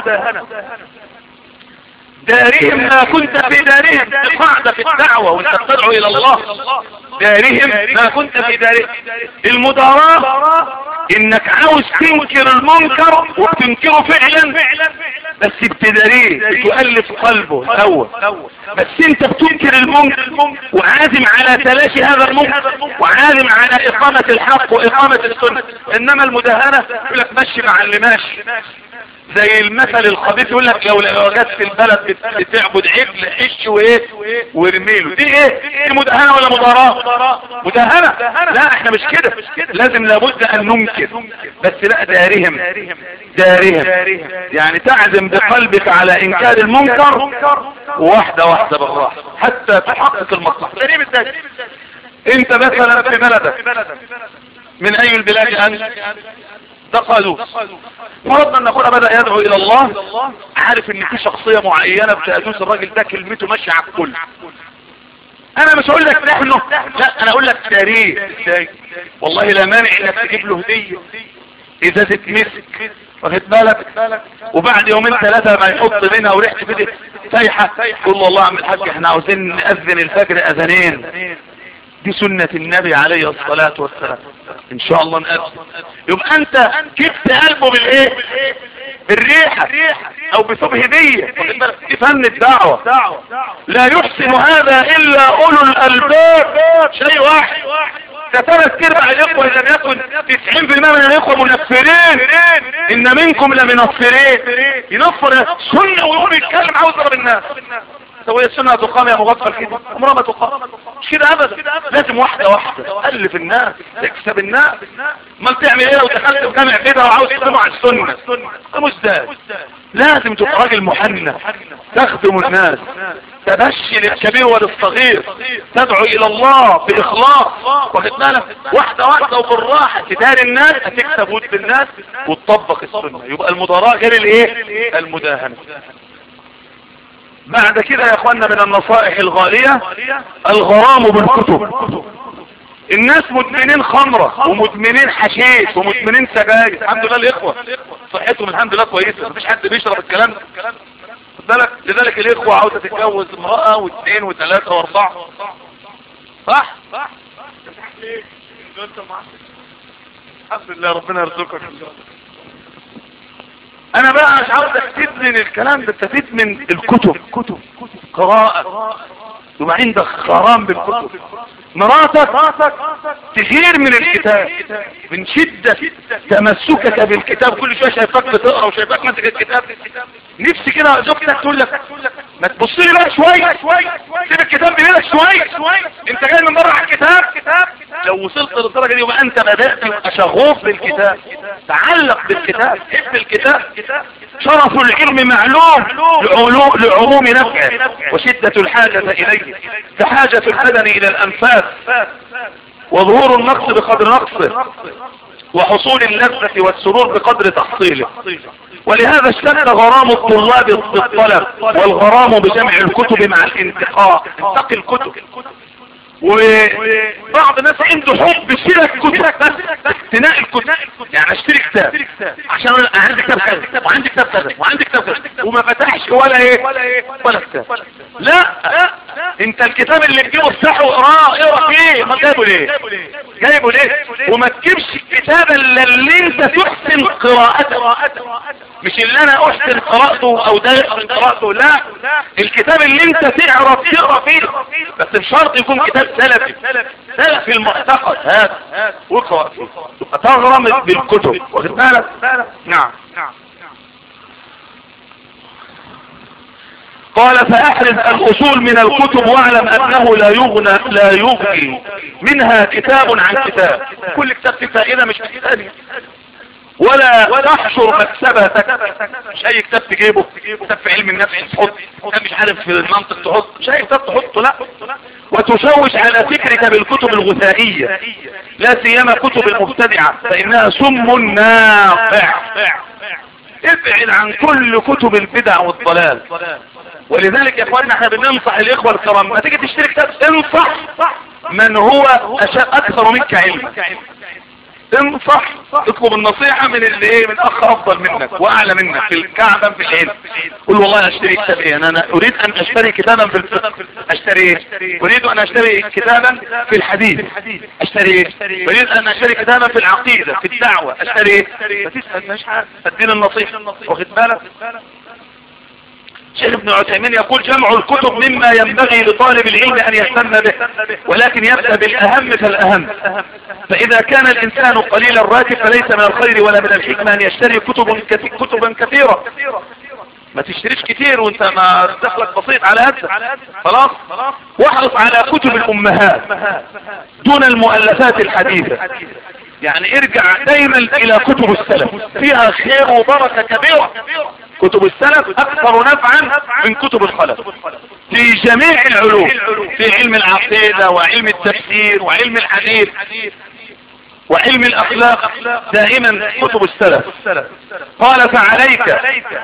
[SPEAKER 1] دارهم ما كنت في دارهم القاعدة في الدعوة وانت تدعو الى الله دارهم ما كنت في دارهم المداراة انك عاوز تنكر المنكر وتنكره فعلا بس بتداريه بتؤلف قلبه الاول بس انت بتنكر المنكر وعازم على تلاشي هذا المنكر وعازم على اقامة الحق واقامة السنة انما المداهنة يقول لك مشي مع اللي ماشي زي المثل الخبيث يقول لك لو وجدت في البلد بتعبد عجل حش وايه وارميله دي ايه دي مدهنه ولا مضاراه مدهنه لا احنا مش كده لازم لابد ان ننكر بس لا دارهم دارهم يعني تعزم بقلبك على انكار المنكر واحده واحده بالراحه حتى تحقق المصلحه انت مثلا في بلدك من اي البلاد انت دخلوا فرضنا ان اخونا بدأ يدعو الى الله عارف ان في شخصية معينة بتأدوس الراجل ده كلمته ماشية على الكل انا مش هقول لك نحنه لا انا اقول لك تاريخ والله لا مانع انك تجيب له هدية ازازة مسك واخد بالك وبعد يومين ثلاثة ما يحط منها وريحته كده سايحة تقول له والله عم الحاج احنا عاوزين نأذن الفجر اذانين دي سنة النبي عليه الصلاة والسلام ان شاء الله نقابل يبقى انت كبت قلبه بالايه بالريحة او بثوب هدية دي فن الدعوة لا يحسن هذا الا اولو الالباب شيء واحد ده ثلاث ارباع الاخوة اذا لم يكن 90% من الاخوة منفرين ان منكم لمنفرين ينفر سنة ويقول يتكلم عاوز ضرب الناس سوية السنة تقام يا مغفل كده عمرها ما تقام مش كده ابدا لازم واحدة واحدة الف الناس تكسب الناس امال تعمل ايه لو دخلت في جامع كده وعاوز تسمع السنة مش ده لازم تبقى راجل محنى تخدم الناس تبشي للكبير وللصغير تدعو الى الله باخلاص واخد بالك واحدة واحدة وبالراحة تداري الناس هتكسب ود الناس وتطبق السنة يبقى المضاراة غير الايه المداهنة بعد كده يا اخوانا من النصائح الغالية الغرام بالكتب الناس مدمنين خمرة ومدمنين حشيش ومدمنين سجاير الحمد لله الاخوة صحتهم الحمد لله كويسة مفيش حد بيشرب الكلام ده بالك لذلك الاخوة عاوزة تتجوز امرأة واثنين وثلاثة واربعة صح صح الحمد لله ربنا يرزقك انا بقى مش عاوزك تدمن الكلام ده انت تدمن الكتب كتب قراءة يبقى عندك غرام بالكتب مراتك تغير من الكتاب من شدة تمسكك بالكتاب كل شوية شايفاك بتقرا وشايفاك ماسك الكتاب نفسي كده زوجتك تقول لك ما تبص لي بقى شوية سيب الكتاب بيدك شوية انت جاي من بره على الكتاب لو وصلت للدرجة دي يبقى انت بدأت تبقى شغوف بالكتاب تعلق بالكتاب حب الكتاب شرف العلم معلوم لعلوم, لعموم نفعه وشدة الحاجة إليه فحاجة البدن إلى الأنفاس وظهور النقص بقدر نقصه وحصول اللذة والسرور بقدر تحصيله ولهذا اشتد غرام الطلاب بالطلب والغرام بجمع الكتب مع الانتقاء انتقي الكتب وبعض الناس عنده حب شراء الكتب بس اقتناء الكتب يعني اشتري كتاب عشان انا عندي كتاب كذا وعندي كتاب كذا وعندي كتاب كذا وما فتحش ولا ايه ولا كتاب لا انت الكتاب اللي تجيبه افتحه اقراه اقرا فيه ما جايبه ليه جايبه ليه وما تجيبش الكتاب الا اللي انت تحسن قراءته مش اللي انا احسن قراءته او ده يحسن قراءته لا الكتاب اللي انت تعرف تقرا فيه بس بشرط يكون كتاب سلفي سلفي المعتقد هذا واقرا فيه تبقى تغرم بالكتب واخد بالك نعم قال فاحرز الاصول من الكتب واعلم انه لا يغنى لا يغني منها كتاب عن كتاب كل كتاب فيه فائده مش في ثانيه ولا تحشر مكسبتك مش اي كتاب تجيبه كتاب في علم النفس تحط كتاب مش عارف في المنطق تحط مش اي كتاب تحطه لا وتشوش على فكرك بالكتب الغثائية لا سيما كتب المبتدعة فانها سم نافع ابعد عن كل كتب البدع والضلال ولذلك يا اخواننا احنا بننصح الاخوة الكرام ما تيجي تشتري كتاب انصح من هو اكثر منك علما انصح اطلب النصيحة من اللي ايه من اخ افضل منك واعلى منك في الكعبة في العلم قل والله اشتري كتاب ايه انا اريد ان اشتري كتابا في الفقه اشتري ايه اريد ان اشتري كتابا في الحديث اشتري ايه اريد ان اشتري كتابا في العقيدة في الدعوة اشتري ايه فتسأل مش عارف تدين النصيحة واخد بالك شيخ ابن عثيمين يقول جمع الكتب مما ينبغي لطالب العلم ان يهتم به ولكن يبدأ بالاهم فالاهم فاذا كان الانسان قليل الراتب فليس من الخير ولا من الحكمة ان يشتري كتب كتبا كثيرة ما تشتريش كتير وانت ما دخلك بسيط على قدك خلاص واحرص على كتب الامهات دون المؤلفات الحديثة يعني ارجع دايما الى كتب السلف فيها خير وبركة كبيرة كتب السلف اكثر نفعا من كتب الخلف في جميع العلوم في علم العقيدة وعلم التفسير وعلم الحديث وعلم الاخلاق دائما كتب السلف قال فعليك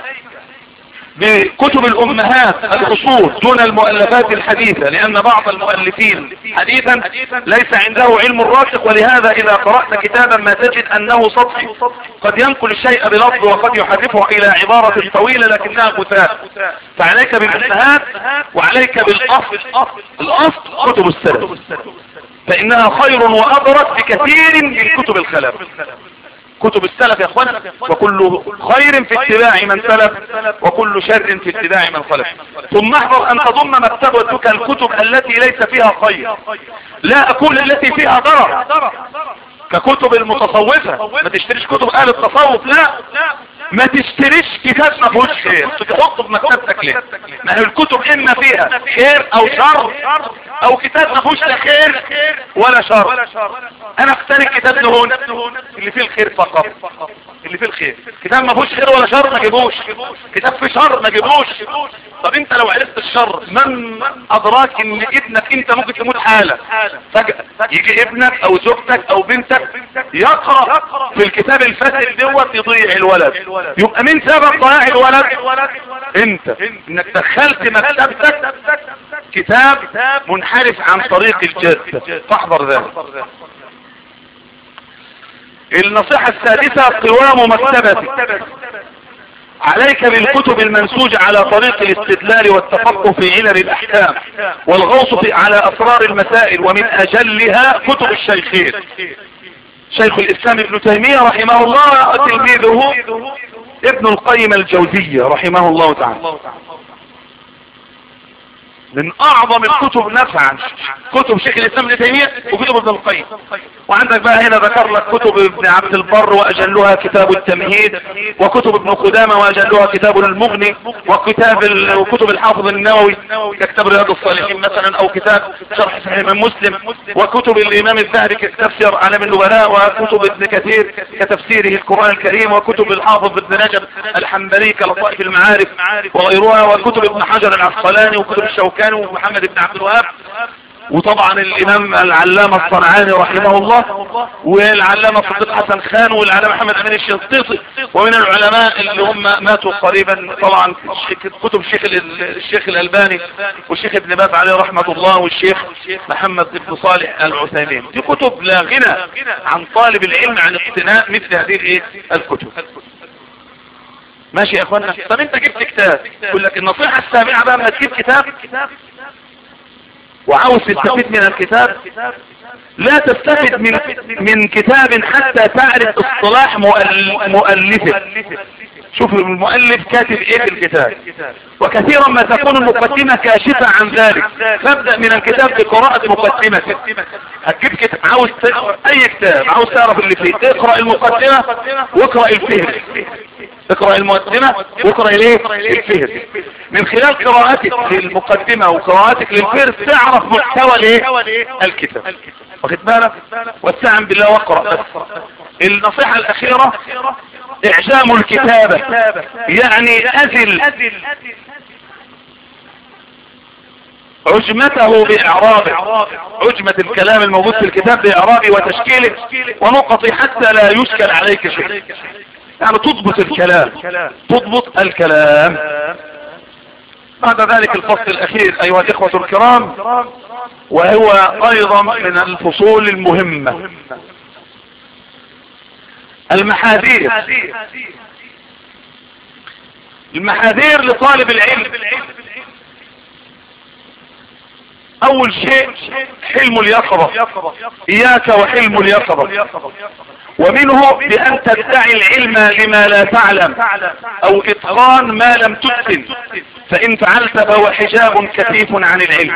[SPEAKER 1] بكتب الامهات الاصول دون المؤلفات الحديثة لان بعض المؤلفين حديثا ليس عنده علم الراسخ ولهذا اذا قرأت كتابا ما تجد انه سطحي قد ينقل الشيء بلفظ وقد يحرفه الى عبارة طويلة لكنها غثاء فعليك بالامهات وعليك بالاصل الاصل كتب السلف فانها خير وابرك بكثير من كتب الخلاف كتب السلف يا اخوانا وكل خير في اتباع من سلف وكل شر في اتباع من خلف ثم احذر ان تضم مكتبتك الكتب التي ليس فيها خير لا اقول التي فيها ضرر ككتب المتصوفة ما تشتريش كتب اهل التصوف لا ما تشتريش كتاب ما فيهوش خير تحطه في مكتبتك ليه ما هي الكتب اما فيها خير او شر او كتاب ما فيهوش لا خير ولا شر انا اقتني كتاب نهون اللي فيه الخير فقط اللي فيه الخير كتاب ما فيهوش خير ولا شر ما جيبوش كتاب فيه شر ما جيبوش طب انت لو عرفت الشر من ادراك ان ابنك انت ممكن تموت حالا فجأة يجي ابنك او زوجتك او بنتك يقرأ في الكتاب الفاسد دوت يضيع الولد يبقى مين سبب ضياع الولد انت انك دخلت مكتبتك كتاب منحرف عن طريق الجد فاحذر ذلك النصيحة السادسة قوام مكتبتك عليك بالكتب المنسوجة على طريق الاستدلال والتفقه في علل الأحكام والغوص في على أسرار المسائل ومن أجلها كتب الشيخين شيخ الاسلام ابن تيمية رحمه الله تلميذه ابن القيم الجوزية رحمه الله تعالى من اعظم الكتب نفعا كتب شيخ الاسلام ابن تيمية وكتب ابن القيم وعندك بقى هنا ذكر لك كتب ابن عبد البر واجلها كتاب التمهيد وكتب ابن قدامة واجلها كتاب المغني وكتاب ال... وكتب الحافظ النووي ككتاب رياض الصالحين مثلا او كتاب شرح صحيح الامام مسلم وكتب الامام الذهبي ككتاب سير اعلام النبلاء وكتب ابن كثير كتفسيره القرآن الكريم وكتب الحافظ ابن نجم الحنبلي كلطائف المعارف وغيرها وكتب ابن حجر العسقلاني وكتب الشوكاني ومحمد بن عبد الوهاب وطبعا الامام العلامة الصنعاني رحمه الله والعلامة صديق حسن خان والعلامة محمد امين الشنطيطي ومن العلماء اللي هم ماتوا قريبا طبعا كتب الشيخ الشيخ الالباني والشيخ ابن باز عليه رحمة الله والشيخ محمد بن صالح العثيمين دي كتب لا غنى عن طالب العلم عن اقتناء مثل هذه الايه الكتب ماشي يا اخوانا طب انت جبت كتاب يقول لك النصيحة السابعة بقى لما تجيب كتاب وعاوز تستفيد من الكتاب لا تستفيد من من كتاب حتى تعرف اصطلاح مؤلفه شوف المؤلف كاتب ايه في الكتاب وكثيرا ما تكون المقدمة كاشفة عن ذلك فابدأ من الكتاب بقراءة مقدمته هتجيب كتاب عاوز تقرأ اي كتاب عاوز تعرف اللي فيه اقرأ المقدمة واقرأ الفهرس اقرأ المقدمة واقرأ الايه الفهرس من خلال قراءتك للمقدمة وقراءتك للفهرس تعرف محتوى الايه الكتاب واخد بالك واستعن بالله واقرأ بس النصيحة الاخيرة اعجام الكتابة يعني ازل عجمته باعرابه عجمة الكلام الموجود في الكتاب باعرابه وتشكيله ونقطه حتى لا يشكل عليك شيء يعني تضبط الكلام تضبط الكلام بعد ذلك الفصل الاخير ايها الاخوة الكرام وهو ايضا من الفصول المهمة المحاذير المحاذير لطالب العلم اول شيء حلم اليقظة اياك وحلم اليقظة ومنه بان تدعي العلم لما لا تعلم او اتقان ما لم تتقن فان فعلت فهو حجاب كثيف عن العلم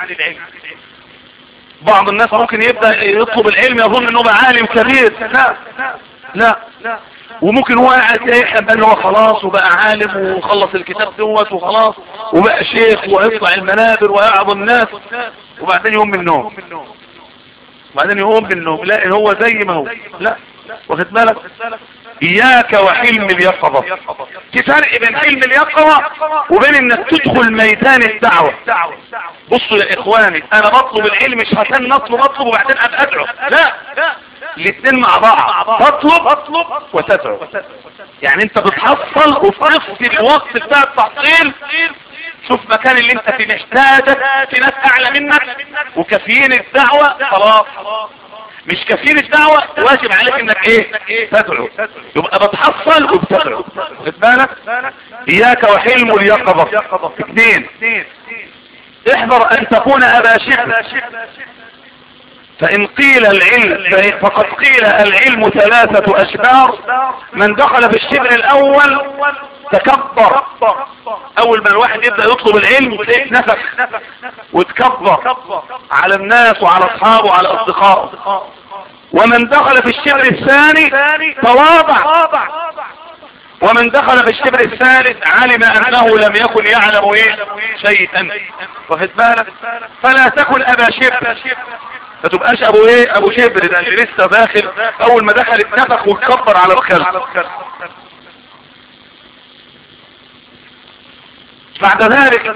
[SPEAKER 1] بعض الناس ممكن يبدأ يطلب العلم يظن انه بقى عالم كبير لا لا وممكن هو قاعد يحب ان هو خلاص وبقى عالم وخلص الكتاب دوت وخلاص وبقى شيخ ويطلع المنابر ويعظ الناس وبعدين يقوم من النوم وبعدين يقوم من النوم لا هو زي ما هو لا واخد بالك اياك وحلم اليقظة في فرق بين حلم اليقظة وبين انك تدخل ميدان الدعوة بصوا يا اخواني انا بطلب العلم مش عشان نطلب اطلب وبعدين ابقى ادعو لا الاثنين مع بعض تطلب اطلب وتدعو يعني انت بتحصل وفي نفس الوقت بتاع التحصيل شوف مكان اللي انت في محتاجك في ناس اعلى منك وكافيين الدعوة خلاص مش كافيين الدعوة واجب عليك انك ايه تدعو يبقى بتحصل وبتدعو خد بالك اياك وحلم اليقظة اثنين احذر ان تكون ابا شعب فإن قيل العلم فقد قيل العلم ثلاثة أشبار من دخل في الشبر الأول تكبر أول ما الواحد يبدأ يطلب العلم تلاقيه نفخ وتكبر على الناس وعلى أصحابه وعلى أصدقائه ومن دخل في الشبر الثاني تواضع ومن دخل في الشبر الثالث علم انه لم يكن يعلم ايه شيئا واخد بالك فلا تكن ابا شبر ما تبقاش ابو ايه ابو شبر ده اللي لسه داخل اول ما دخل اتنفخ واتكبر على الخلق بعد ذلك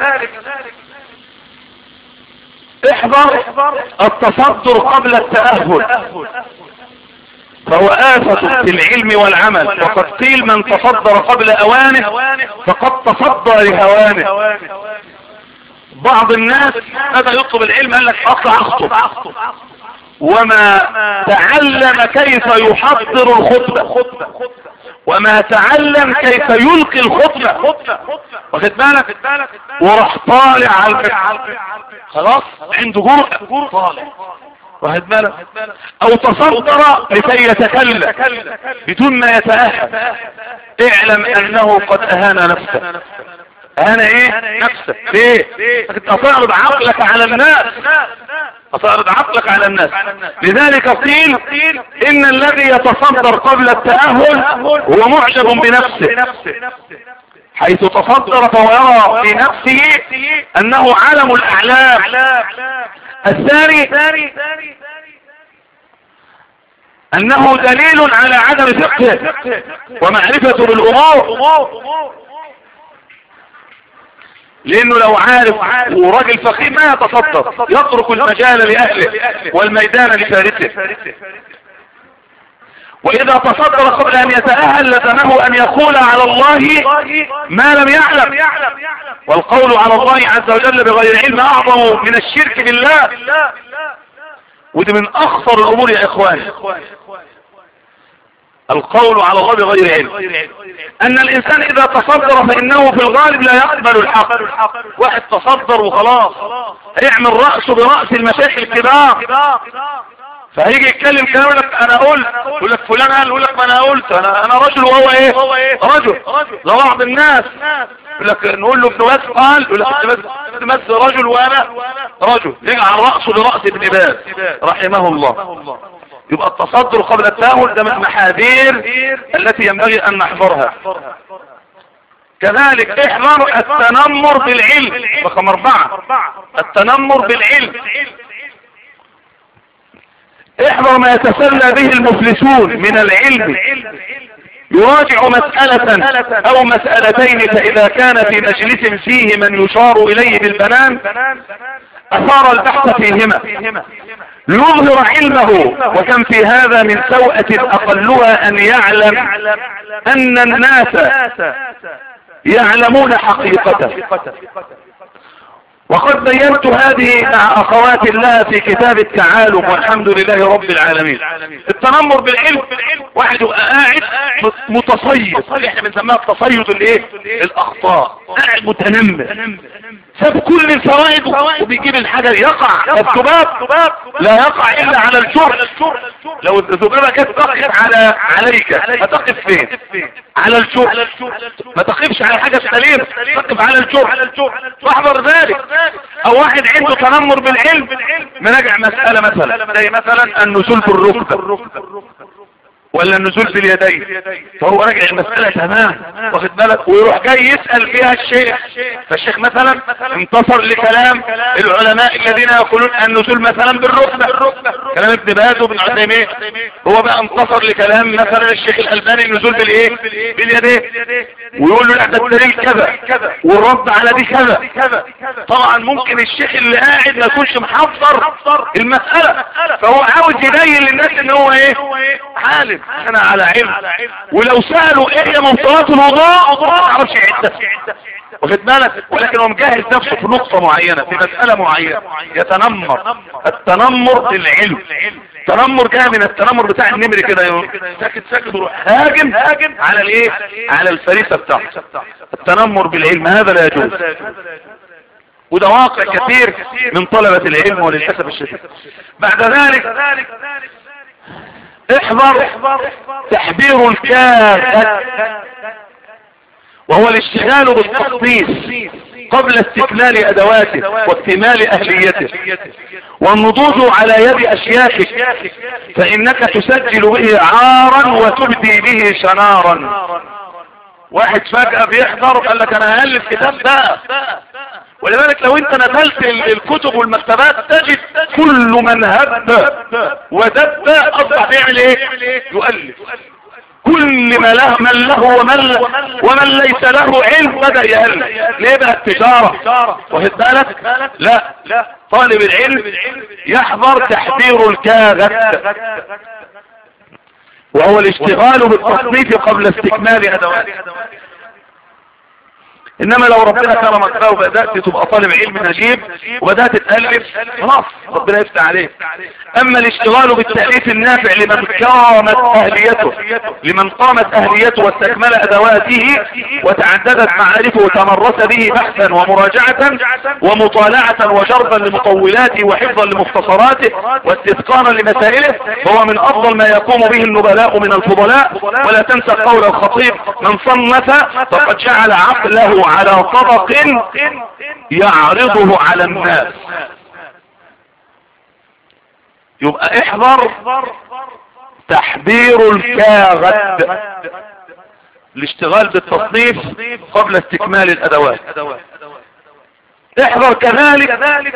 [SPEAKER 1] احذر التصدر قبل التأهل فهو آفة في العلم والعمل وقد قيل من تصدر قبل أوانه فقد تصدى لهوانه بعض الناس هذا يطلب العلم قال لك اطلع اخطب وما تعلم كيف يحضر الخطبة وما تعلم كيف يلقي الخطبة واخد بالك وراح طالع على الفكر خلاص عنده جرأة طالع واحد بالك او تصدر لكي يتكلم بدون ما يتأهل اعلم انه قد اهان نفسه اهان ايه نفسه ليه تعرض عقلك على الناس تعرض عقلك على الناس لذلك قيل ان الذي يتصدر قبل التأهل هو معجب بنفسه حيث تصدر فهو يرى في نفسه انه علم الاعلام الثاني انه دليل على عدم فقهه ومعرفته بالامور لانه لو عارف وراجل فقيه ما يتصدر يترك المجال لاهله والميدان لفارسه واذا تصدر قبل ان يتأهل لزمه ان يقول على الله ما لم يعلم والقول على الله عز وجل بغير علم اعظم من الشرك بالله ودي من اخطر الامور يا اخواني القول على الله بغير علم ان الانسان اذا تصدر فانه في الغالب لا يقبل الحق واحد تصدر وخلاص يعمل رأسه برأس المشايخ الكبار فهيجي يتكلم كلام يقول لك انا قلت يقول لك فلان قال يقول لك ما انا قلت انا انا رجل وهو ايه رجل ده بعض الناس يقول لك نقول له ابن باز قال يقول لك ابن باز رجل وانا رجل يجعل راسه لراس ابن باز رحمه الله يبقى التصدر قبل التاهل ده من المحاذير التي ينبغي ان نحضرها كذلك احذر التنمر بالعلم رقم اربعة التنمر بالعلم احذر ما يتسلى به المفلسون من العلم يراجع مسألة او مسألتين فاذا كان في مجلس فيه من يشار اليه بالبنان اثار البحث فيهما ليظهر علمه وكم في هذا من سوءة اقلها ان يعلم ان الناس يعلمون حقيقته وقد بينت هذه مع اخوات الله في كتاب التعالم والحمد لله رب العالمين التنمر بالعلم واحد قاعد متصيد احنا بنسميها التصيد الايه الاخطاء قاعد متنمر ساب كل الفوائد وبيجيب الحاجة يقع الذباب لا يقع الا على الجرح لو الذبابة كانت تقف على عليك هتقف فين على الجرح ما تقفش على حاجة سليمة تقف على الجرح واحذر ذلك او واحد عنده تنمر بالعلم منجع مسألة مثلا زي مثلا النزول بالركبة ولا النزول باليدين فهو راجع المسألة تمام واخد بالك ويروح جاي يسأل فيها الشيخ فالشيخ مثلا انتصر لكلام العلماء الذين يقولون النزول مثلا بالركبة كلام ابن باز وابن عثيمين هو بقى انتصر لكلام مثلا الشيخ الألباني النزول بالايه باليدين ويقول له لا ده الدليل كذا والرد على دي كذا طبعا ممكن الشيخ اللي قاعد ما يكونش محضر المسألة فهو عاوز يبين للناس ان هو ايه عالم انا على علم ولو سألوا ايه هي مبطلات الوضوء ما تعرفش يعدها واخد بالك ولكن هو مجهز نفسه في نقطة معينة في مسألة معينة يتنمر التنمر بالعلم التنمر جاء من التنمر بتاع النمر كده ساكت ساكت وروح هاجم هاجم على الايه على الفريسة بتاعته التنمر بالعلم هذا لا يجوز وده واقع كثير من طلبة العلم وللأسف الشديد بعد ذلك احذر تحبير الكافة وهو الاشتغال بالتخصيص قبل استكمال ادواته واكتمال اهليته والنضوج على يد اشياخك فانك تسجل به عارا وتبدي به شنارا واحد فجأة بيحضر قال لك انا هالف كتاب بقى ولذلك لو انت نزلت الكتب والمكتبات تجد كل من هب ودب اصبح بيعمل ايه يؤلف كل ما له من له ومن, ومن ليس له علم بدأ يألف ليه بقى التجارة واخد بالك لا طالب العلم يحضر تحضير الكاغت وهو الاشتغال بالتصنيف قبل استكمال ادواته انما لو ربنا كرمك بقى وبدأت تبقى طالب علم نجيب وبدأت تألف خلاص ربنا يفتح عليك اما الاشتغال بالتأليف النافع لمن قامت اهليته لمن قامت اهليته واستكمل ادواته وتعددت معارفه وتمرس به بحثا ومراجعة ومطالعة وجربا لمطولاته وحفظا لمختصراته واستثقانا لمسائله فهو من افضل ما يقوم به النبلاء من الفضلاء ولا تنسى قول الخطيب من صنف فقد جعل عقله على طبق يعرضه على الناس يبقى احذر تحضير الكاغد الاشتغال بالتصنيف قبل استكمال الادوات احذر كذلك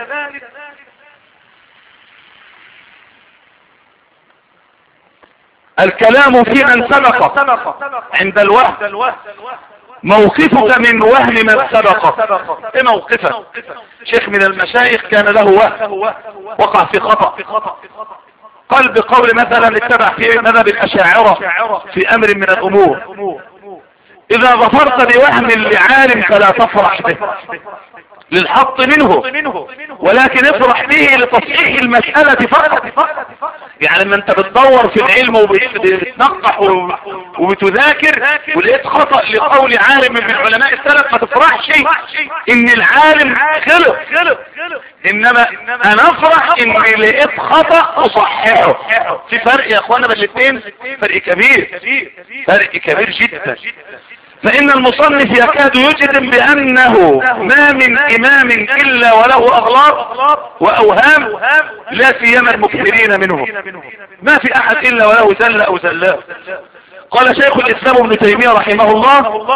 [SPEAKER 1] الكلام في من سبق عند الوهم موقفك من وهم من سبق ايه موقفك شيخ من المشايخ كان له وهم وقع في خطأ قال بقول مثلا اتبع في مذهب الاشاعرة في امر من الامور اذا ظفرت بوهم لعالم فلا تفرح به للحط منه ولكن افرح به لتصحيح المسألة فقط يعني لما انت بتدور في العلم وبتنقح وبتذاكر ولقيت خطأ لقول عالم من علماء السلف ما تفرحش ان العالم غلط انما انا افرح ان لقيت خطأ اصححه في فرق يا اخوانا بين الاثنين فرق كبير فرق كبير جدا فإن المصنف يكاد يجزم بأنه ما من إمام إلا وله أغلاط وأوهام لا سيما المكثرين منه ما في أحد إلا وله زلة أو زلات قال شيخ الإسلام ابن تيمية رحمه الله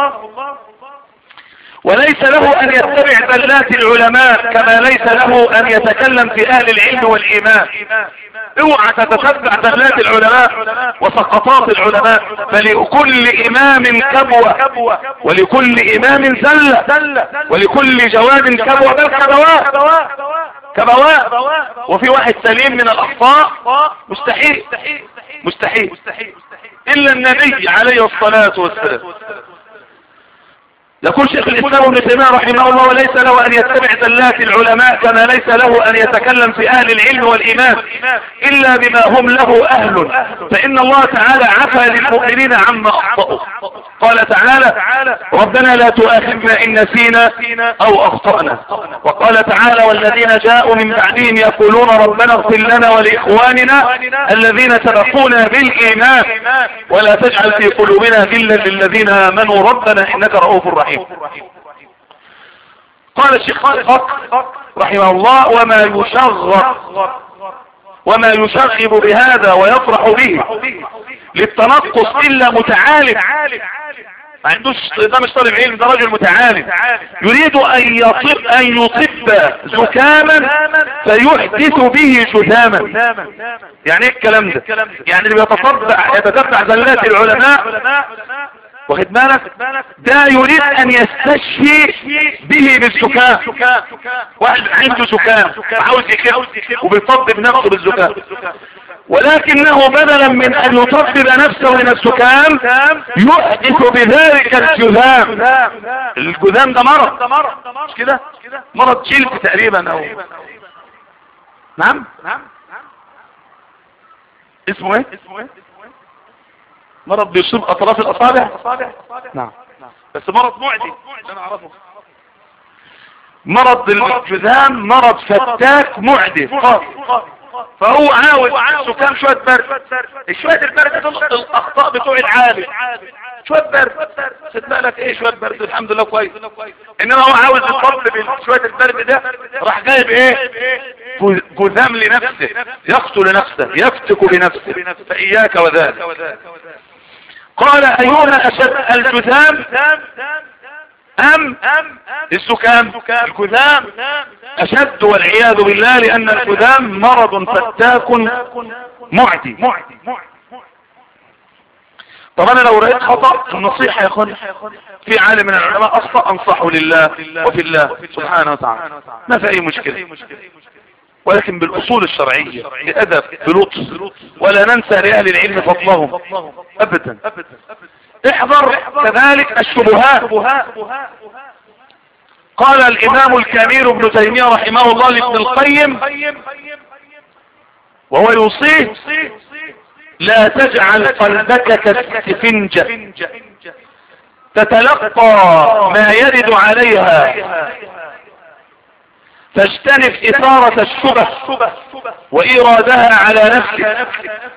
[SPEAKER 1] وليس له أن يتبع زلات العلماء كما ليس له أن يتكلم في أهل العلم والإيمان اوعى تتتبع زلات العلماء وسقطات العلماء فلكل إمام كبوة ولكل إمام زلة ولكل جواد كبوة بل كبوات كبوات وفي واحد سليم من الأخطاء مستحيل مستحيل إلا النبي عليه الصلاة والسلام يقول شيخ الإسلام ابن تيمية رحمه الله وليس له أن يتبع زلات العلماء كما ليس له أن يتكلم في أهل العلم والإيمان إلا بما هم له أهل فإن الله تعالى عفى للمؤمنين عما أخطأوا قال تعالى ربنا لا تؤاخذنا إن نسينا أو أخطأنا وقال تعالى والذين جاءوا من بعدهم يقولون ربنا اغفر لنا ولإخواننا الذين سبقونا بالإيمان ولا تجعل في قلوبنا غلا للذين آمنوا ربنا إنك رؤوف رحيم قال الشيخ رحمه الله وما يشغب وما يشغب بهذا ويفرح به للتنقص إلا متعالم ما عندوش ده مش طالب علم ده رجل متعالم يريد ان يطب ان يطب زكاما فيحدث به جذاما يعني ايه الكلام ده يعني اللي بيتتبع يتتبع زلات العلماء واخد بالك ده يريد ان يستشفي به بالزكام واحد عنده زكام عاوز يخف وبيطبب نفسه بالزكام ولكنه بدلا من ان يطبب نفسه من الزكام يحدث بذلك الجذام الجذام ده مرض مش كده مرض جلد تقريبا او نعم اسمه ايه مرض بيصيب اطراف الاصابع نعم بس مرض معدي انا اعرفه مرض الجذام مرض فتاك معدي فهو عاوز سكان شوية برد شوية البرد دول الاخطاء بتوع العالم شوية برد خد بالك ايه شوية برد الحمد لله كويس انما هو عاوز يطلب شوية البرد ده راح جايب ايه جذام لنفسه يقتل نفسه يفتك بنفسه فاياك وذلك قال ايهما اشد الجذام ام الزكام الكذام اشد والعياذ بالله لان الكذام مرض فتاك معدي طب انا لو رأيت خطأ النصيحة يا اخوان في عالم من العلماء اخطأ انصحه لله وفي الله سبحانه وتعالى ما في اي مشكلة ولكن بالاصول الشرعية بادب بلطف ولا ننسى لاهل العلم فضلهم ابدا احذر كذلك الشبهات قال الامام الكبير ابن تيمية رحمه الله لابن القيم وهو يوصيه لا تجعل قلبك كالسفنجة تتلقى ما يرد عليها تجتنب إثارة الشبه وإيرادها على نفسك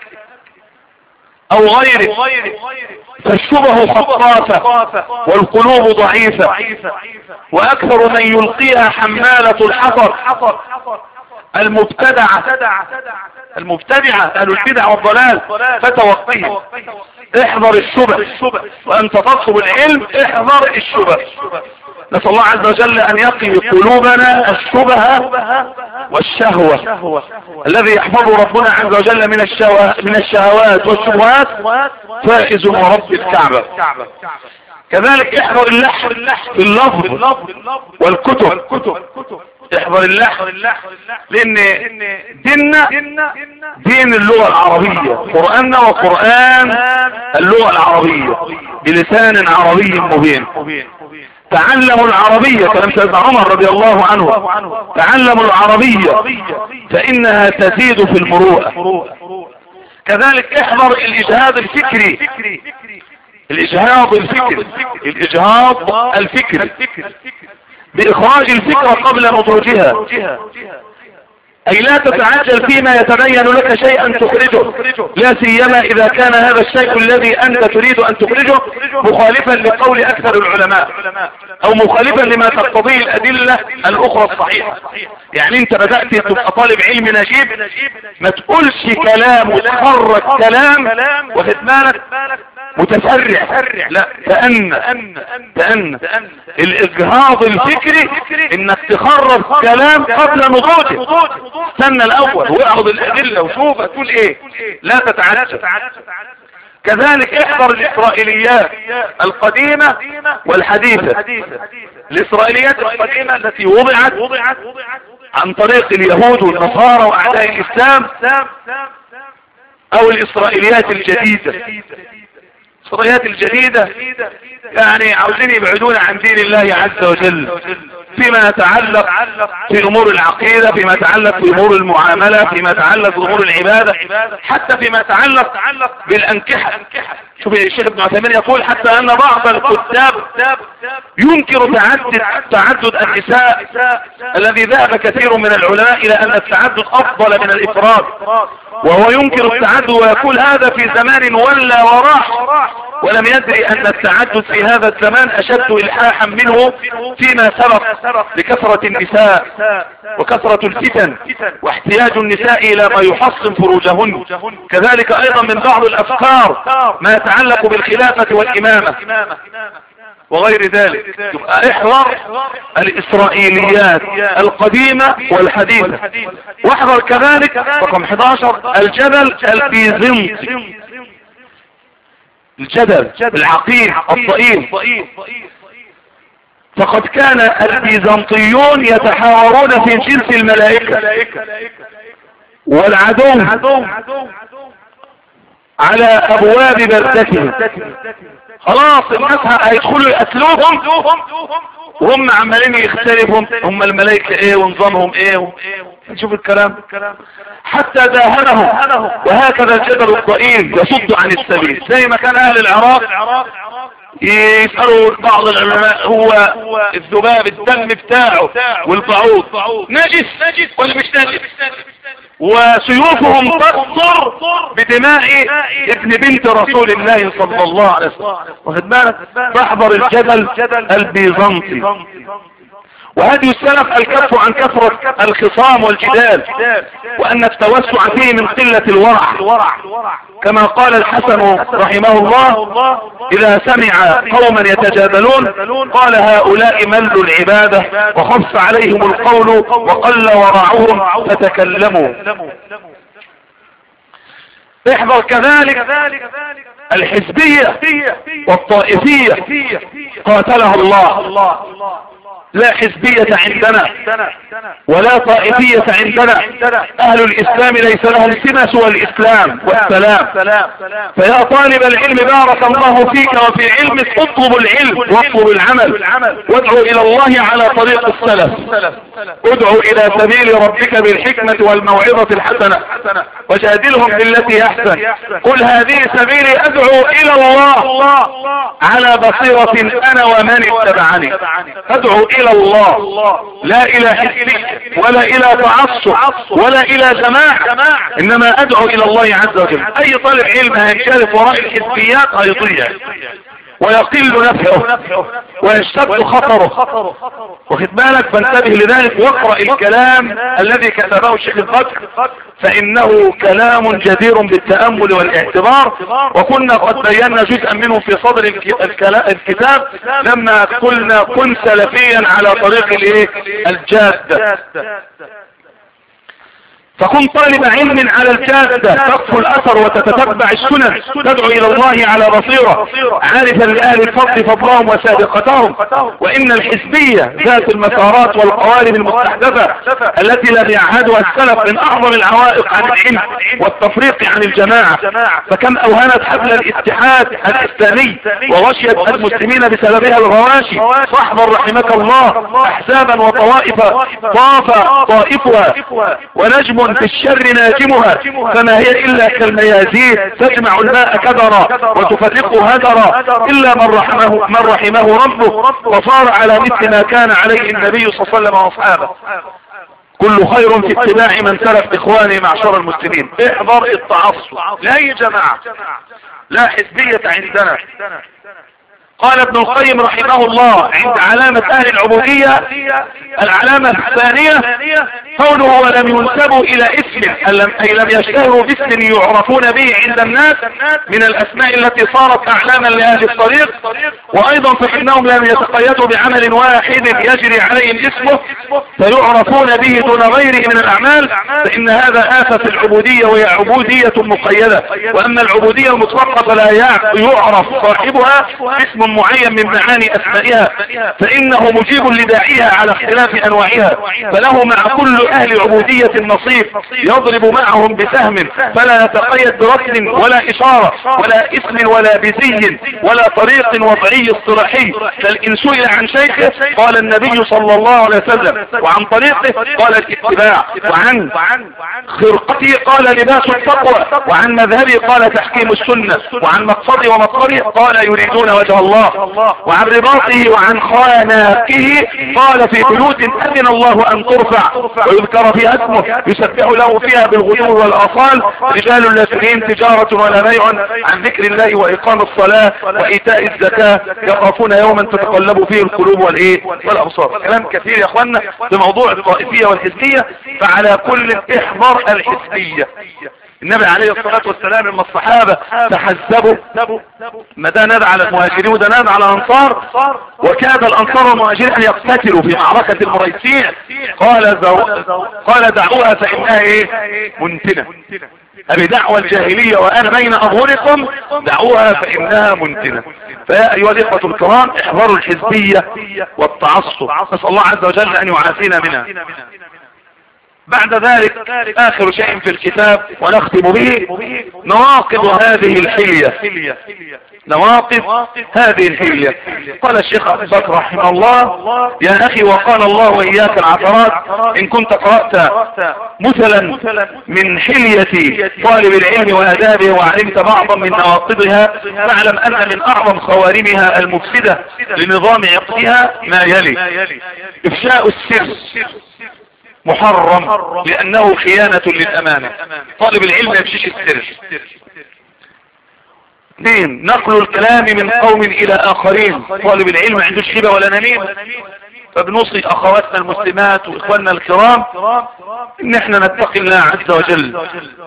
[SPEAKER 1] أو غيرك فالشبه خطافة والقلوب ضعيفة وأكثر من يلقيها حمالة الحطر المبتدعة المبتدعة أهل البدع والضلال فتوقيهم احذر الشبه وأنت تطلب العلم احذر الشبه نسأل الله عز وجل أن يقي قلوبنا الشبهة والشهوة الذي يحفظ ربنا عز وجل من من الشهوات والشبهات فائز ورب الكعبة كذلك احذر اللحن في اللفظ والكتب احذر اللحن لان ديننا دين اللغة العربية قرآننا وقرآن اللغة العربية بلسان عربي مبين تعلموا العربية كلام سيدنا عمر رضي الله عنه تعلموا العربية فإنها تزيد في المروءة كذلك احذر الإجهاد الفكري الإجهاض الفكري الإجهاض الفكري بإخراج الفكرة قبل نضوجها أي لا تتعجل فيما يتبين لك شيئا تخرجه لا سيما إذا كان هذا الشيء الذي أنت تريد أن تخرجه مخالفا لقول أكثر العلماء أو مخالفا لما تقتضيه الأدلة الأخرى الصحيحة يعني أنت بدأت تبقى طالب علم نجيب ما تقولش كلام وتخرج كلام واخد بالك متسرع لا تأنى تأنى الإجهاض الفكري انك تخرج كلام قبل نضوجه استنى الاول واعرض الادلة وشوف تقول ايه لا تتعجب كذلك احضر الاسرائيليات القديمة والحديثة الاسرائيليات القديمة التي وضعت عن طريق اليهود والنصارى واعداء الاسلام او الاسرائيليات الجديدة الاسرائيليات الجديدة يعني عاوزين يبعدون عن دين الله عز وجل فيما يتعلق في امور العقيدة فيما يتعلق في امور المعاملة فيما يتعلق في امور العبادة حتى فيما يتعلق بالانكحة شوف الشيخ ابن عثيمين يقول حتى ان بعض الكتاب ينكر تعدد تعدد النساء الذي ذهب كثير من العلماء الى ان التعدد افضل من الافراد وهو ينكر التعدد ويقول هذا في زمان ولا وراح ولم يدري ان التعدد في هذا الزمان اشد الحاحا منه فيما سبق لكثرة النساء وكثرة الفتن واحتياج النساء الى ما يحصن فروجهن كذلك ايضا من بعض الافكار ما يتعلق بالخلافة والامامة وغير ذلك يبقى احذر الاسرائيليات القديمة والحديثة واحذر كذلك رقم 11 الجبل البيزنطي الجدل العقيم الضئيل فقد كان البيزنطيون يتحاورون في جنس الملائكة والعدو على ابواب بردتهم خلاص الناس هيدخلوا يقتلوهم وهم عمالين يختلفوا هم الملائكة ايه ونظامهم ايه نشوف الكلام حتى داهنهم وهكذا الجبل الضئيل يصد عن السبيل زي ما كان اهل العراق يسألوا بعض العلماء هو الذباب الدم بتاعه والبعوض نجس ولا مش نجس وسيوفهم تقطر بدماء ابن بنت رسول الله صلى الله عليه وسلم واخد بالك تحضر الجبل البيزنطي وهدي السلف الكف عن كثرة الخصام والجدال وأن التوسع فيه من قلة الورع كما قال الحسن رحمه الله إذا سمع قوما يتجادلون قال هؤلاء ملوا العبادة وخف عليهم القول وقل ورعهم فتكلموا احذر كذلك الحزبية والطائفية قاتلها الله لا حزبية عندنا ولا طائفية عندنا اهل الاسلام ليس لها التماس سوى الاسلام والسلام فيا طالب العلم بارك الله فيك وفي علمك اطلب العلم واطلب العمل وادعو الى الله على طريق السلف ادعو الى سبيل ربك بالحكمة والموعظة الحسنة وجادلهم بالتي احسن قل هذه سبيلي ادعو الى الله على بصيرة انا ومن اتبعني ادعو الى الله لا الى حزبية ولا الى تعصب ولا الى جماعة انما ادعو الى الله عز وجل اي طالب علم هينشرف وراء الحزبيات هيضيع ويقل نفعه ويشتد خطره واخد بالك فانتبه لذلك واقرأ الكلام الذي كتبه الشيخ البكر فانه كلام جدير بالتأمل والاعتبار وكنا قد بينا جزءا منه في صدر الكتاب لما قلنا كن سلفيا على طريق الايه الجادة فكن طالب علم على الجادة تقف الأثر وتتتبع السنن تدعو إلى الله على بصيرة عارفا لأهل الفضل فضلهم وسابقتهم وإن الحزبية ذات المسارات والقوالب المستحدثة التي لم يعهدها السلف من أعظم العوائق عن العلم والتفريق عن الجماعة فكم أوهنت حبل الاتحاد الإسلامي وغشيت المسلمين بسببها الغواشي فاحذر رحمك الله أحزابا وطوائف طاف طائفها ونجم في الشر ناجمها فما هي إلا كالميازين تجمع الماء كدرا وتفرقه هدرا إلا من رحمه, من رحمه ربه وصار على مثل ما كان عليه النبي صلى الله عليه وسلم وأصحابه كل خير في اتباع من سلف إخواني معشر المسلمين احضر التعصب لا أي جماعة لا حزبية عندنا قال ابن القيم رحمه الله عند علامة اهل العبودية العلامة الثانية قوله ولم ينسبوا الى اسم اي لم يشتهروا باسم يعرفون به عند الناس من الاسماء التي صارت اعلاما لاهل الطريق وايضا فانهم لم يتقيدوا بعمل واحد يجري عليهم اسمه فيعرفون به دون غيره من الاعمال فان هذا آفة العبودية وهي عبودية مقيدة واما العبودية المطلقة فلا يعرف صاحبها اسم معين من معاني اسمائها فانه مجيب لداعيها على اختلاف انواعها فله مع كل اهل عبودية نصيب يضرب معهم بسهم فلا يتقيد برسم ولا اشارة ولا اسم ولا بزي ولا طريق وضعي اصطلاحي بل ان سئل عن شيخه قال النبي صلى الله عليه وسلم وعن طريقه قال الاتباع وعن خرقتي قال لباس التقوى وعن مذهبي قال تحكيم السنة وعن مقصدي ومطلبي قال يريدون وجه الله وعن رباطه وعن خاناقه قال في بيوت أذن الله أن ترفع ويذكر فيها اسمه يسبح له فيها بالغدو والآصال رجال لا تلهم تجارة ولا بيع عن ذكر الله وإقام الصلاة وإيتاء الزكاة يخافون يوما تتقلب فيه القلوب والإيه والأبصار كلام كثير يا أخوانا بموضوع الطائفية والحزبية فعلى كل احضر الحزبية النبي عليه الصلاة والسلام لما الصحابة تحزبوا ما ده نادى على المهاجرين وده نادى على الانصار وكاد الانصار والمهاجرين ان يقتتلوا في معركة المريسين قال قال دعوها فانها ايه منتنة ابي دعوة الجاهلية وانا بين اظهركم دعوها فانها منتنة فيا ايها الاخوة الكرام احذروا الحزبية والتعصب نسأل الله عز وجل ان يعافينا منها بعد ذلك آخر شيء في الكتاب ونختم به نواقض هذه الحلية نواقض هذه الحلية قال الشيخ أبو بكر رحمه الله يا أخي وقال الله وإياك العثرات إن كنت قرأت مثلا من حلية طالب العلم وآدابه وعلمت بعضا من نواقضها فاعلم أن من أعظم خوارمها المفسدة لنظام عقدها ما يلي إفشاء السر محرم لأنه خيانة للأمانة طالب العلم يمشيش السر اثنين نقل الكلام من قوم إلى آخرين طالب العلم ما عندوش خيبة ولا نميم فبنوصي أخواتنا المسلمات وإخواننا الكرام إن احنا نتقي الله عز وجل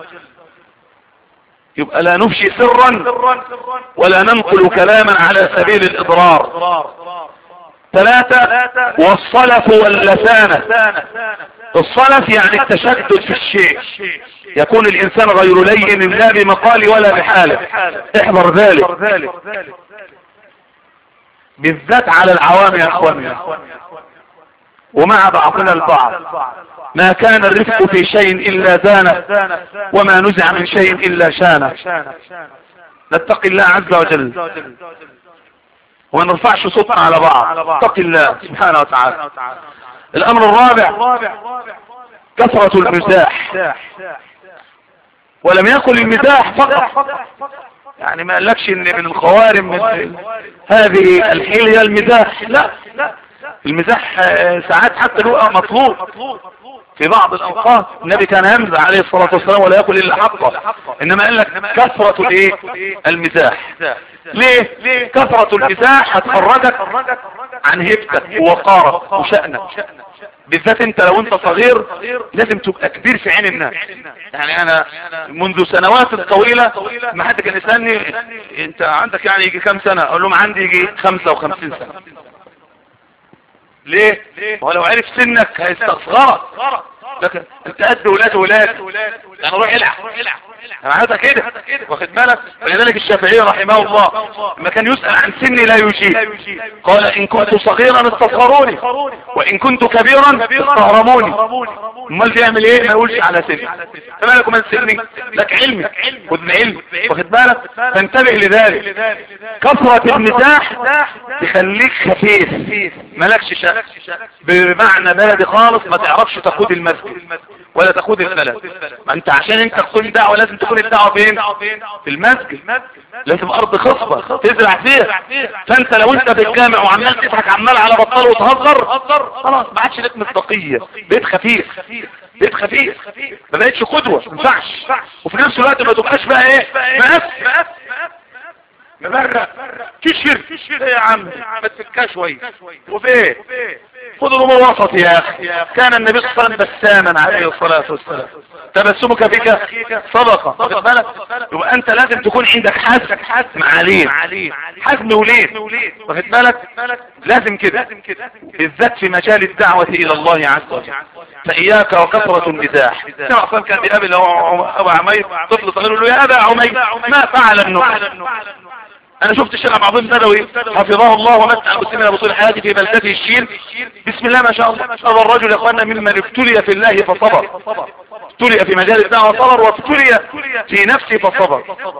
[SPEAKER 1] يبقى لا نفشي سرا ولا ننقل كلاما على سبيل الإضرار ثلاثة والصلف واللسانة الصلف يعني التشدد في الشيء يكون الانسان غير لين لا بمقال ولا بحاله احذر ذلك بالذات على العوام يا اخواني ومع بعضنا البعض ما كان الرفق في شيء إلا زانه وما نزع من شيء إلا شانه نتقي الله عز وجل وما نرفعش صوتنا على بعض اتق الله سبحانه وتعالى الأمر الرابع كثرة المزاح ولم يكن المزاح فقط يعني ما قالكش ان من الخوارم من هذه الحيلة المزاح لا المزاح ساعات حتى له مطلوب في بعض الاوقات النبي كان يمزح عليه الصلاة والسلام ولا يقول الا حقه انما قال لك كثرة الايه المزاح ليه كثرة المزاح هتخرجك عن هيبتك ووقارك وشأنك بالذات انت لو انت صغير لازم تبقى كبير في عين الناس يعني انا منذ سنوات طويلة ما حد كان يسألني انت عندك يعني يجي كام سنة اقول لهم عندي يجي 55 سنة ليه ولو عرف سنك هيستصغرك لكن انت قد ولاد ولاد يعني روح العب انا عايزها كده واخد بالك ولذلك الشافعي رحمه الله لما كان يسأل عن سني لا يجيب قال ان كنت صغيرا استصغروني وان كنت كبيرا استهرموني امال بيعمل ايه ما يقولش على سني فما لكم من سني لك علمي خذ علم واخد بالك فانتبه لذلك كثرة المزاح تخليك خفيف مالكش شأن بمعنى بلدي خالص ما تعرفش تقود المسجد ولا تقود البلد ما انت عشان انت تكون دعوة لازم تكون الدعوة فين في المسجد لازم ارض خصبة تزرع فيها فانت لو انت في الجامع وعمال تضحك عمال على بطال وتهزر خلاص ما عادش لك مصداقية بيت خفيف بيت خفيف ما بقتش قدوة ما ينفعش وفي نفس الوقت ما تبقاش بقى ايه مقف مبرق كشر ايه يا عم ما تفكها شوية وفي ايه خذ الامور وسط يا اخي كان النبي صلى الله عليه وسلم بساما عليه الصلاة والسلام تبسمك فيك صدقة واخد بالك يبقى انت لازم تكون عندك حزم معالين حزم ولين واخد بالك لازم كده بالذات في مجال الدعوة الى الله عز وجل فاياك وكثرة المزاح كما اصلا كان بيقابل ابو عمير طفل صغير يقول له يا ابا عمير ما فعل النوح انا شفت الشيخ عبد العظيم الندوي حفظه الله ومتع المسلمين بطول حياته في بلدته الشيل بسم الله ما شاء الله هذا الرجل يا اخوانا ممن ابتلي في الله فصبر ابتلي في مجال الدعوه صبر وابتلي في نفسه فصبر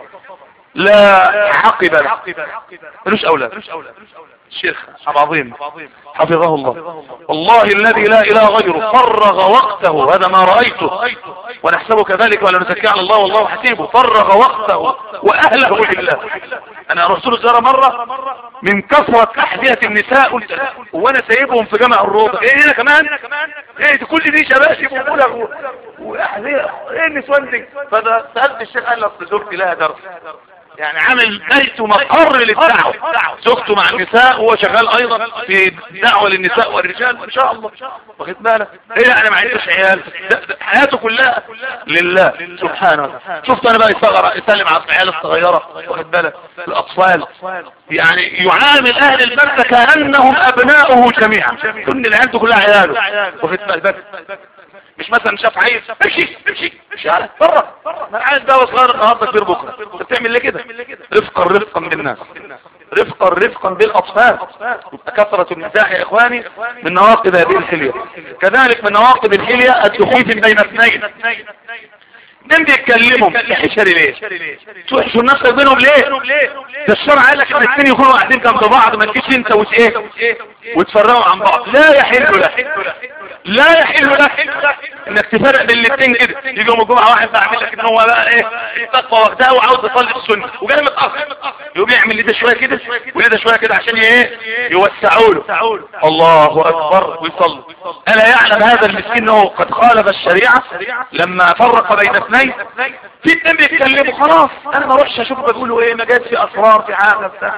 [SPEAKER 1] لا عقب له ملوش اولاد الشيخ عبد العظيم حفظه الله والله الذي لا اله غيره فرغ وقته هذا ما رأيته ونحسبه كذلك ولا نزكي على الله والله حسيبه فرغ وقته واهله لله انا رحت له زياره مره من كثره احذيه النساء قلت وانا سايبهم في جامع الروضه ايه هنا كمان ايه دي كل دي شباشب وبلغ واحذيه ايه النسوان دي فده سالت الشيخ قال لي اصل زوجتي لها درس يعني عامل بيته مقر للدعوة زوجته مع النساء وهو شغال ايضا في دعوة للنساء والرجال ان شاء الله واخد بالك ايه انا ما عنديش عيال حياته كلها لله سبحانه وتعالى شفت انا بقى يصغر يسلم على العيال الصغيرة واخد بالك الاطفال يعني يعامل اهل البلد كانهم ابناؤه جميعا كل العيال كلها عياله واخد بالك مش مثلا شاف عيل امشي امشي امشي على بره انا عايز ده صغير النهارده كبير بكره انت بتعمل ليه كده رفقا رفقا بالناس رفقا رفقا بالاطفال كثرة المزاح يا اخواني من نواقض هذه الحلية كذلك من نواقض الحلية الدخول بين اثنين اتنين بيتكلموا تحشري ليه تحشر نفسك بينهم ليه ده الشرع قال لك الاثنين يكونوا قاعدين جنب بعض ما تجيش انت وت ايه وتفرقوا عن بعض لا يحل لك لا يحل لك انك تفرق بين الاثنين كده يجي يوم الجمعه واحد بقى عامل لك ان هو بقى ايه تقوى واخدها وعاوز يصلي السنه وجاي متاخر يقوم يعمل لده شويه كده ولده شويه كده عشان ايه يوسعوا له الله اكبر ويصلي الا يعلم هذا المسكين انه قد خالف الشريعه لما فرق بين اثنين في اتنين بيتكلموا خلاص انا ما اروحش اشوف بيقولوا ايه ما جاش في اسرار في حاجه بتاع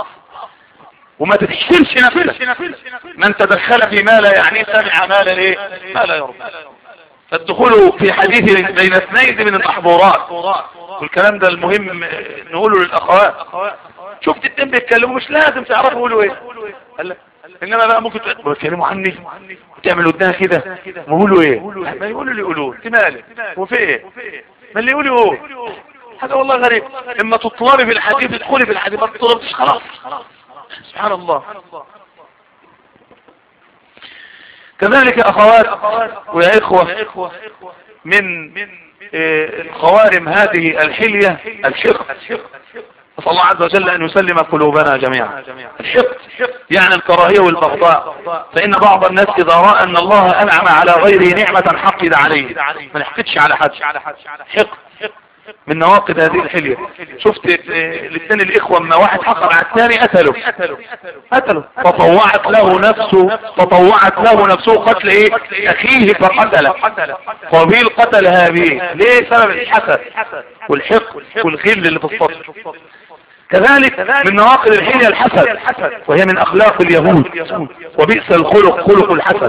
[SPEAKER 1] وما تتحسنش نفسك من تدخل في ما لا يعني سمع ما لا ايه ما لا يرضى فالدخول في حديث بين اثنين من المحظورات والكلام ده المهم نقوله للاخوات شفت اتنين بيتكلموا مش لازم تعرفوا يقولوا ايه قال انما بقى ممكن تقول بيتكلموا عني وتعملوا قدامها كده ويقولوا ايه ما يقولوا اللي يقولوه انت مالك وفي ايه ما اللي يقولوا هو حاجه والله غريب اما تطلبي في الحديث تدخلي في الحديث ما تطلبش خلاص سبحان الله كذلك اخوات ويا اخوة من آه، خوارم هذه الحلية الحق نسأل الله عز وجل أن يسلم قلوبنا جميعا الحقد يعني الكراهية والبغضاء فإن بعض الناس إذا رأى أن الله أنعم على غيره نعمة حقد عليه ما نحقدش على حد حقد من نواقض هذه الحلية شفت الاثنين الاخوة اما واحد حقر على الثاني قتله قتله تطوعت له نفسه تطوعت له نفسه قتل ايه اخيه فقتله قابيل قتل هابيل ليه سبب الحسد والحق والغل اللي في الصدر كذلك من نواقض الحلية الحسد وهي من اخلاق اليهود وبئس الخلق خلق الحسد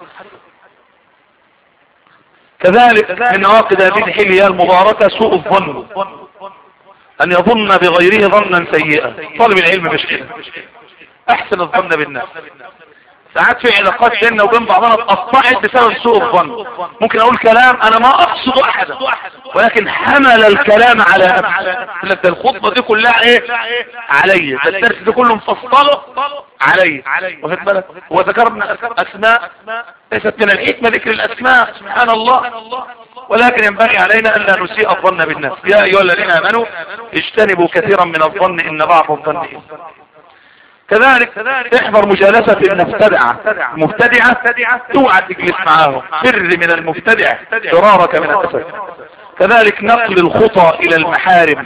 [SPEAKER 1] كذلك من نواقض هذه الحلية المباركة سوء الظن أن يظن بغيره ظنا سيئا طالب العلم مش كده أحسن الظن بالناس ساعات في علاقات بيننا وبين بعضنا اتقطعت بسبب سوء الظن ممكن اقول كلام انا ما اقصد احدا ولكن حمل الكلام على نفسي ده الخطبه دي كلها ايه علي ده الدرس ده كله مفصله علي واخد بالك وذكرنا اسماء ليست من الحكمه ذكر الاسماء سبحان الله ولكن ينبغي علينا ان لا نسيء الظن بالناس يا ايها الذين امنوا اجتنبوا كثيرا من الظن ان بعض الظن كذلك احضر مجالسة المبتدعة مبتدعة توعى تجلس معاهم فر من المبتدع فرارك من الأسد كذلك نقل الخطى إلى المحارم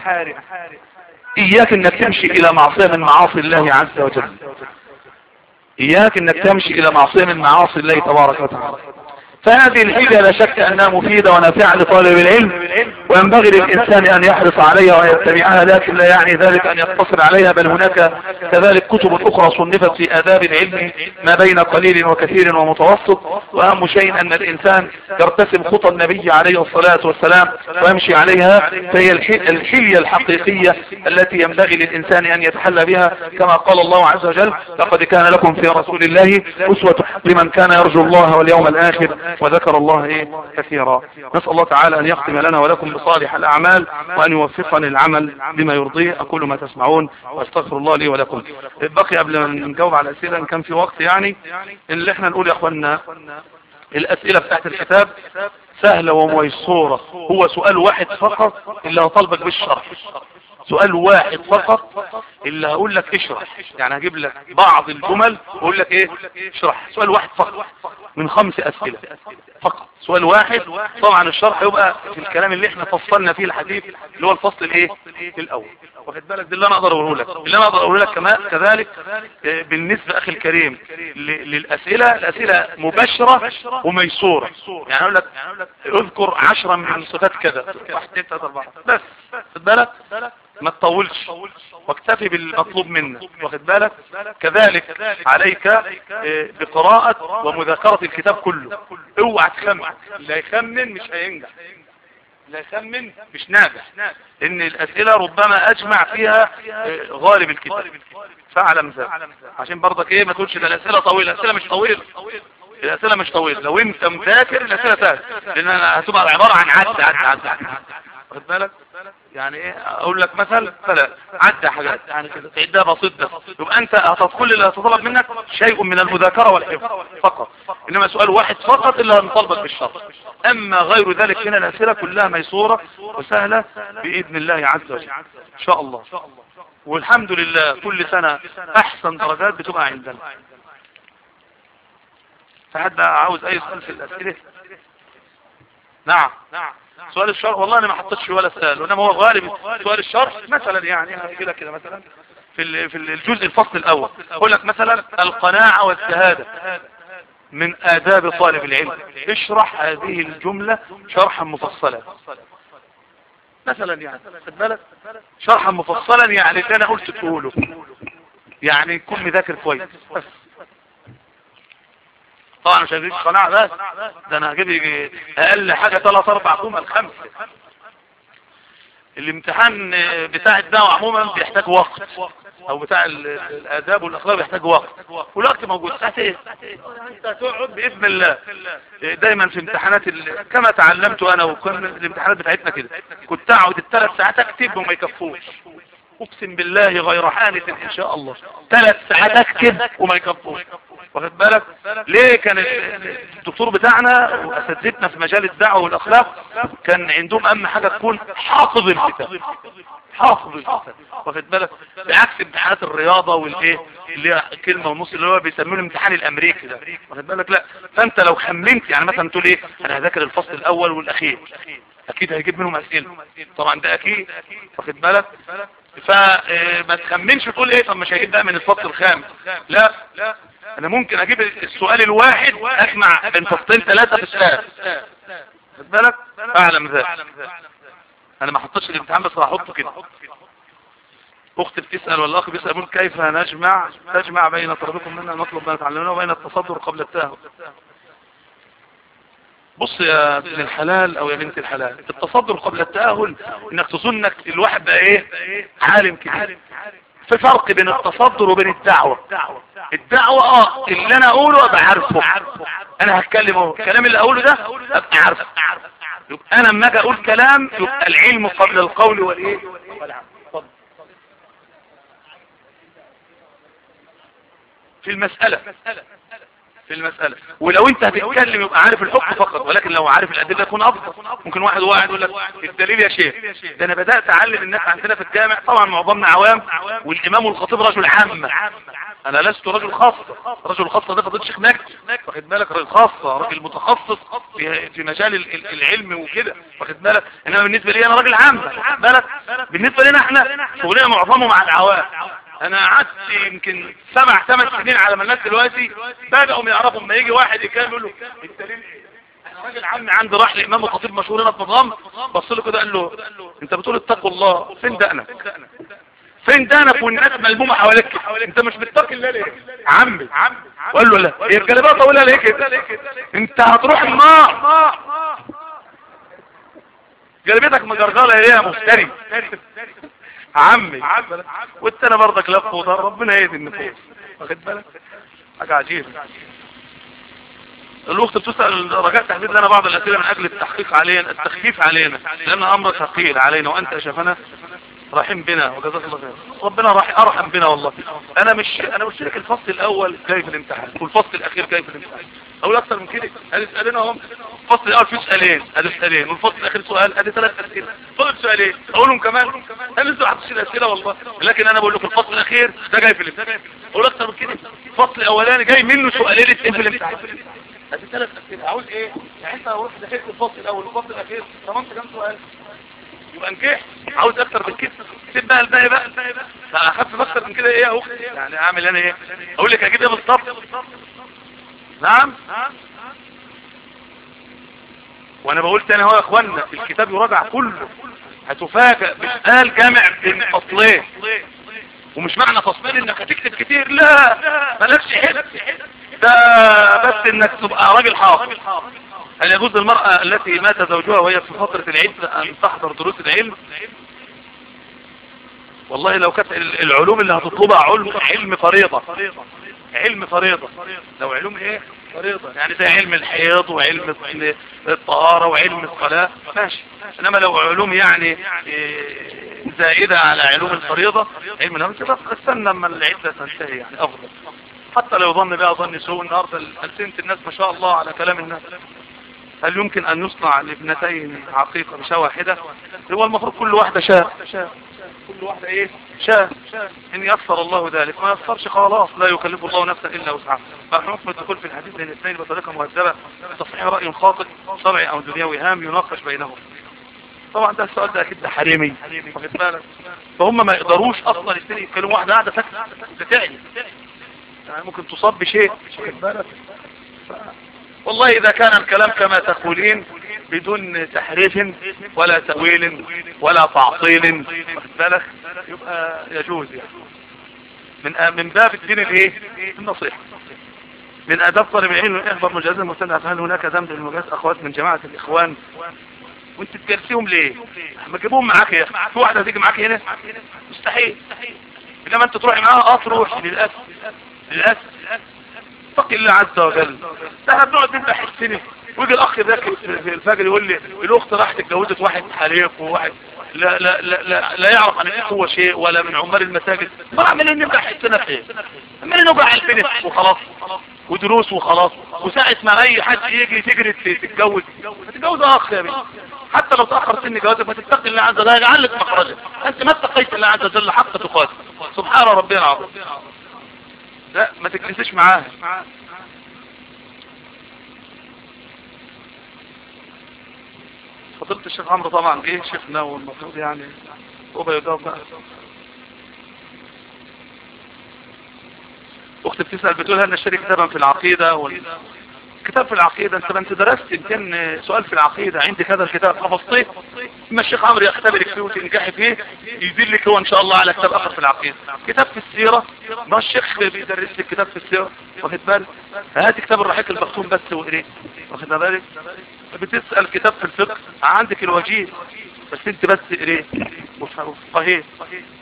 [SPEAKER 1] إياك أنك تمشي إلى معصية من معاصي الله عز وجل إياك أنك تمشي إلى معصية من معاصي الله تبارك وتعالى فهذه الحيلة لا شك أنها مفيدة ونافعة لطالب العلم وينبغي للإنسان أن يحرص عليها ويتبعها لكن لا يعني ذلك أن يقتصر عليها بل هناك كذلك كتب أخرى صنفت في آداب العلم ما بين قليل وكثير ومتوسط وأهم شيء أن الإنسان يرتسم خطى النبي عليه الصلاة والسلام ويمشي عليها فهي الحلية الحقيقية التي ينبغي للإنسان أن يتحلى بها كما قال الله عز وجل لقد كان لكم في رسول الله أسوة لمن كان يرجو الله واليوم الآخر وذكر الله إيه كثيرا نسأل الله تعالى أن يختم لنا ولكم بصالح الأعمال وأن يوفقني العمل بما يرضيه أقول ما تسمعون واستغفر الله لي ولكم بقي قبل ما نجاوب على الأسئلة إن كان في وقت يعني اللي احنا نقول يا أخوانا الأسئلة بتاعت الكتاب سهلة وميسورة هو سؤال واحد فقط اللي هطلبك بالشرح سؤال واحد فقط اللي هقول لك اشرح يعني هجيب لك بعض الجمل واقول لك ايه اشرح سؤال واحد فقط من خمس اسئلة فقط سؤال واحد طبعا الشرح يبقى في الكلام اللي احنا فصلنا فيه الحديث اللي هو الفصل الايه الاول واخد بالك ده اللي انا اقدر اقوله لك اللي انا اقدر اقوله لك كمان كذلك آه، بالنسبه اخي الكريم للاسئله الاسئله مباشره وميسوره يعني اقول لك اذكر عشرة من صفات كذا واحد اثنين ثلاثه اربعه بس واخد بالك ما تطولش واكتفي بالمطلوب منك واخد بالك كذلك عليك آه، بقراءة ومذاكرة الكتاب كله اوعى تخمن لا يخمن مش هينجح لا يخمن مش ناجح ان الاسئلة ربما اجمع فيها آه، غالب الكتاب فاعلم ذلك عشان برضك ايه ما تقولش ده الاسئلة طويلة الاسئلة مش طويلة الاسئلة مش طويلة لو انت مذاكر الاسئلة سهلة لان هتبقى عبارة عن عد عد عد, عد. واخد بالك يعني ايه اقول لك مثل فلا عدى حاجات يعني كده تعدها بسيط بس يبقى انت هتدخل اللي هتطلب منك شيء من المذاكرة والحفظ فقط انما سؤال واحد فقط اللي هنطلبك بالشرط اما غير ذلك من الاسئلة كلها ميسورة وسهلة باذن الله عز وجل ان شاء الله والحمد لله كل سنة احسن درجات بتبقى عندنا فحد عاوز اي سؤال في الاسئلة نعم نعم سؤال الشرح والله انا ما حطيتش ولا سؤال وانما هو غالب سؤال الشرح مثلا يعني كده كده مثلا في في الجزء الفصل الاول اقول لك مثلا القناعة والشهادة من آداب طالب العلم اشرح هذه الجملة شرحا مفصلا مثلا يعني خد بالك شرحا مفصلا يعني اللي انا قلت تقوله يعني يكون مذاكر كويس بس طبعا مش هجيب قناع بس ده انا هجيب اقل حاجة ثلاث اربع جمل خمسة الامتحان بتاع الدعوة عموما بيحتاج وقت او بتاع الاداب والاخلاق بيحتاج وقت والوقت موجود ساعة ايه انت هتقعد باذن الله دايما في امتحانات كما تعلمت انا وكان الامتحانات بتاعتنا كده كنت اقعد الثلاث ساعات اكتب وما يكفوش اقسم بالله غير حانث ان شاء الله ثلاث ساعات اكتب وما يكفوش واخد بالك ليه كان الدكتور بتاعنا واساتذتنا في مجال الدعوه والاخلاق كان عندهم اهم حاجه تكون حافظ الكتاب حافظ الكتاب واخد بالك بعكس امتحانات الرياضه والايه اللي هي كلمه ونص اللي هو بيسموه الامتحان الامريكي ده واخد بالك لا فانت لو خمنت يعني مثلا تقول ايه انا هذاكر الفصل الاول والاخير اكيد هيجيب منهم اسئله طبعا ده اكيد واخد بالك فما تخمنش تقول ايه طب مش هيجيب بقى من الفصل الخامس لا انا ممكن اجيب السؤال الواحد اسمع من فصلين ثلاثة في السؤال خد بالك اعلم ذلك انا ما حطيتش الامتحان بس هحطه كده اخت بتسأل ولا اخ بيسأل يقول كيف نجمع تجمع بين طلبكم منا نطلب ما نتعلمونه وبين التصدر قبل التاهل بص يا ابن الحلال او يا بنت الحلال التصدر قبل التأهل انك تظنك الواحد بقى ايه عالم كده في فرق بين التصدر وبين الدعوة الدعوة اه اللي انا اقوله ابقى عارفه انا هتكلم اهو الكلام اللي اقوله ده ابقى عارفه يبقى انا لما اجي اقول كلام يبقى العلم قبل القول والايه والعمل في المسألة في المسألة ولو انت هتتكلم يبقى عارف الحكم فقط ولكن لو عارف الأدلة يكون أفضل ممكن واحد واحد يقول لك الدليل يا شيخ ده أنا بدأت أعلم الناس عندنا في الجامع طبعا معظمنا عوام والإمام والخطيب رجل عام أنا لست رجل خاصة رجل خاصة ده فضيل شيخ نجد واخد بالك رجل خاصة راجل متخصص في في مجال العلم وكده واخد بالك إنما بالنسبة لي أنا راجل عام واخد بالك بالنسبة لنا احنا شغلنا معظمه مع العوام انا قعدت يمكن سبع ثمان سنين على ما الناس دلوقتي بدأوا يعرفوا لما يجي واحد يكلم يقول له الدليل ايه انا راجل عمي عندي راح لامام الخطيب مشهور هنا في نظام بص له كده قال له انت بتقول اتقوا الله فين دقنك فين دقنك والناس ملمومه حواليك انت مش بتتقي الله ليه عمي قال له لا هي الكلمات طويله ليه كده انت هتروح النار جلبتك مجرجره ليه يا مفتري عمي وانت انا برضك لف وضر ربنا يهدي النفوس واخد بالك حاجه عجيبه الاخت بتسال رجاء تحديد لنا بعض الاسئله من اجل التحقيق علينا التخفيف علينا لان امر ثقيل علينا وانت يا شيخنا رحم بنا وجزاك الله خير ربنا راح ارحم بنا والله انا مش انا قلت لك الفصل الاول جاي في الامتحان والفصل الاخير جاي في الامتحان اقول اكتر من كده ادي سؤالين اهم الفصل الاول فيه سؤالين ادي سؤالين والفصل الاخير سؤال ادي ثلاث اسئله فاضل سؤالين اقولهم كمان انا لسه ما حطيتش الاسئله والله لكن انا بقول لكم الفصل الاخير ده جاي في الامتحان اقول اكتر من كده الفصل الاولاني جاي منه سؤالين اتنين في الامتحان ادي ثلاث اسئله عاوز ايه يعني انت لو رحت دخلت الفصل الاول والفصل الاخير ضمنت كام سؤال يبقى نجحت عاوز اكتر من كده سيب بقى الباقي بقى اخفف اكتر من كده ايه يا اختي يعني اعمل انا ايه اقول لك اجيب ايه بالظبط نعم وانا بقول تاني اهو يا اخوانا الكتاب يراجع كله هتفاجئ بسؤال جامع بين فصلين ومش معنى فصلين انك هتكتب كتير لا مالكش حد ده بس انك تبقى راجل حافظ هل يجوز للمرأة التي مات زوجها وهي في فترة العدة أن تحضر دروس العلم والله لو كانت العلوم اللي هتطلبها علم علم فريضة علم فريضة لو علوم ايه فريضة يعني زي علم الحيض وعلم الطهارة وعلم الصلاة ماشي انما لو علوم يعني زائدة على علوم الفريضة علم الهرم كده استنى لما العدة تنتهي يعني افضل حتى لو ظن بها ظن سوء النهارده ألسنة الناس ما شاء الله على كلام الناس هل يمكن أن يصنع لابنتين عقيقة بشاة واحدة هو المفروض كل واحدة شاة كل واحدة ايه شاة ان يسر الله ذلك ما يسرش خلاص لا يكلف الله نفسا الا وسعها فحكم الدخول في الحديث بين الاثنين بطريقة مهذبة تصحيح رأي خاطئ شرعي او دنيوي هام يناقش بينهم طبعا ده السؤال ده اكيد ده حريمي واخد بالك فهم ما يقدروش اصلا الاثنين يتكلموا واحدة قاعدة ساكتة بتعني يعني ممكن تصاب بشيء واخد بالك والله إذا كان الكلام كما تقولين بدون تحريف ولا تأويل ولا تعطيل بالك يبقى يجوز يعني من من باب الدين الايه النصيحة من اداب طالب العلم اخبر مجاز المستدعى فهل هناك ذنب للمجاز اخوات من جماعة الاخوان وانت تجلسيهم ليه ما تجيبهم معاك يا في واحدة هتيجي معاك هنا مستحيل انما انت تروحي معاها اه تروح للاسف للاسف اتقي الله عز وجل ده احنا بنقعد نفتح السنة ويجي الاخ ده في الفجر يقول لي الاخت راحت اتجوزت واحد حريق وواحد لا لا لا لا, لا يعرف عن هو شيء ولا من عمال المساجد ما اعمل ان نفتح السنة في ايه عمال نوجع الفنس وخلاص ودروس وخلاص وساعة ما اي حد يجي تجري تتجوز تتجوز اخ يا بنت حتى لو تأخر سن جوازك فتتقي الله عز وجل يجعل لك مخرجا انت ما اتقيت الله عز وجل حق تقاتل سبحان ربنا العظيم لا ما تجلسيش معاها فضلت الشيخ عمرو طبعا جه شيخنا والمفروض يعني هو يجاوب بقى اختي بتسأل بتقول هل نشتري كتابا في العقيدة وال... كتاب في العقيدة انت انت درست يمكن سؤال في العقيدة عندك هذا الكتاب حفظتيه اما الشيخ عمرو يختبرك فيه وتنجحي فيه يدلك هو ان شاء الله على كتاب اخر في العقيدة كتاب في السيرة ما الشيخ بيدرس لك كتاب في السيرة واخد بالك هات كتاب الرحيق المختوم بس واقريه واخد بالك بتسأل كتاب في الفقه عندك الوجيه بس انت بس اقريه وفقهيه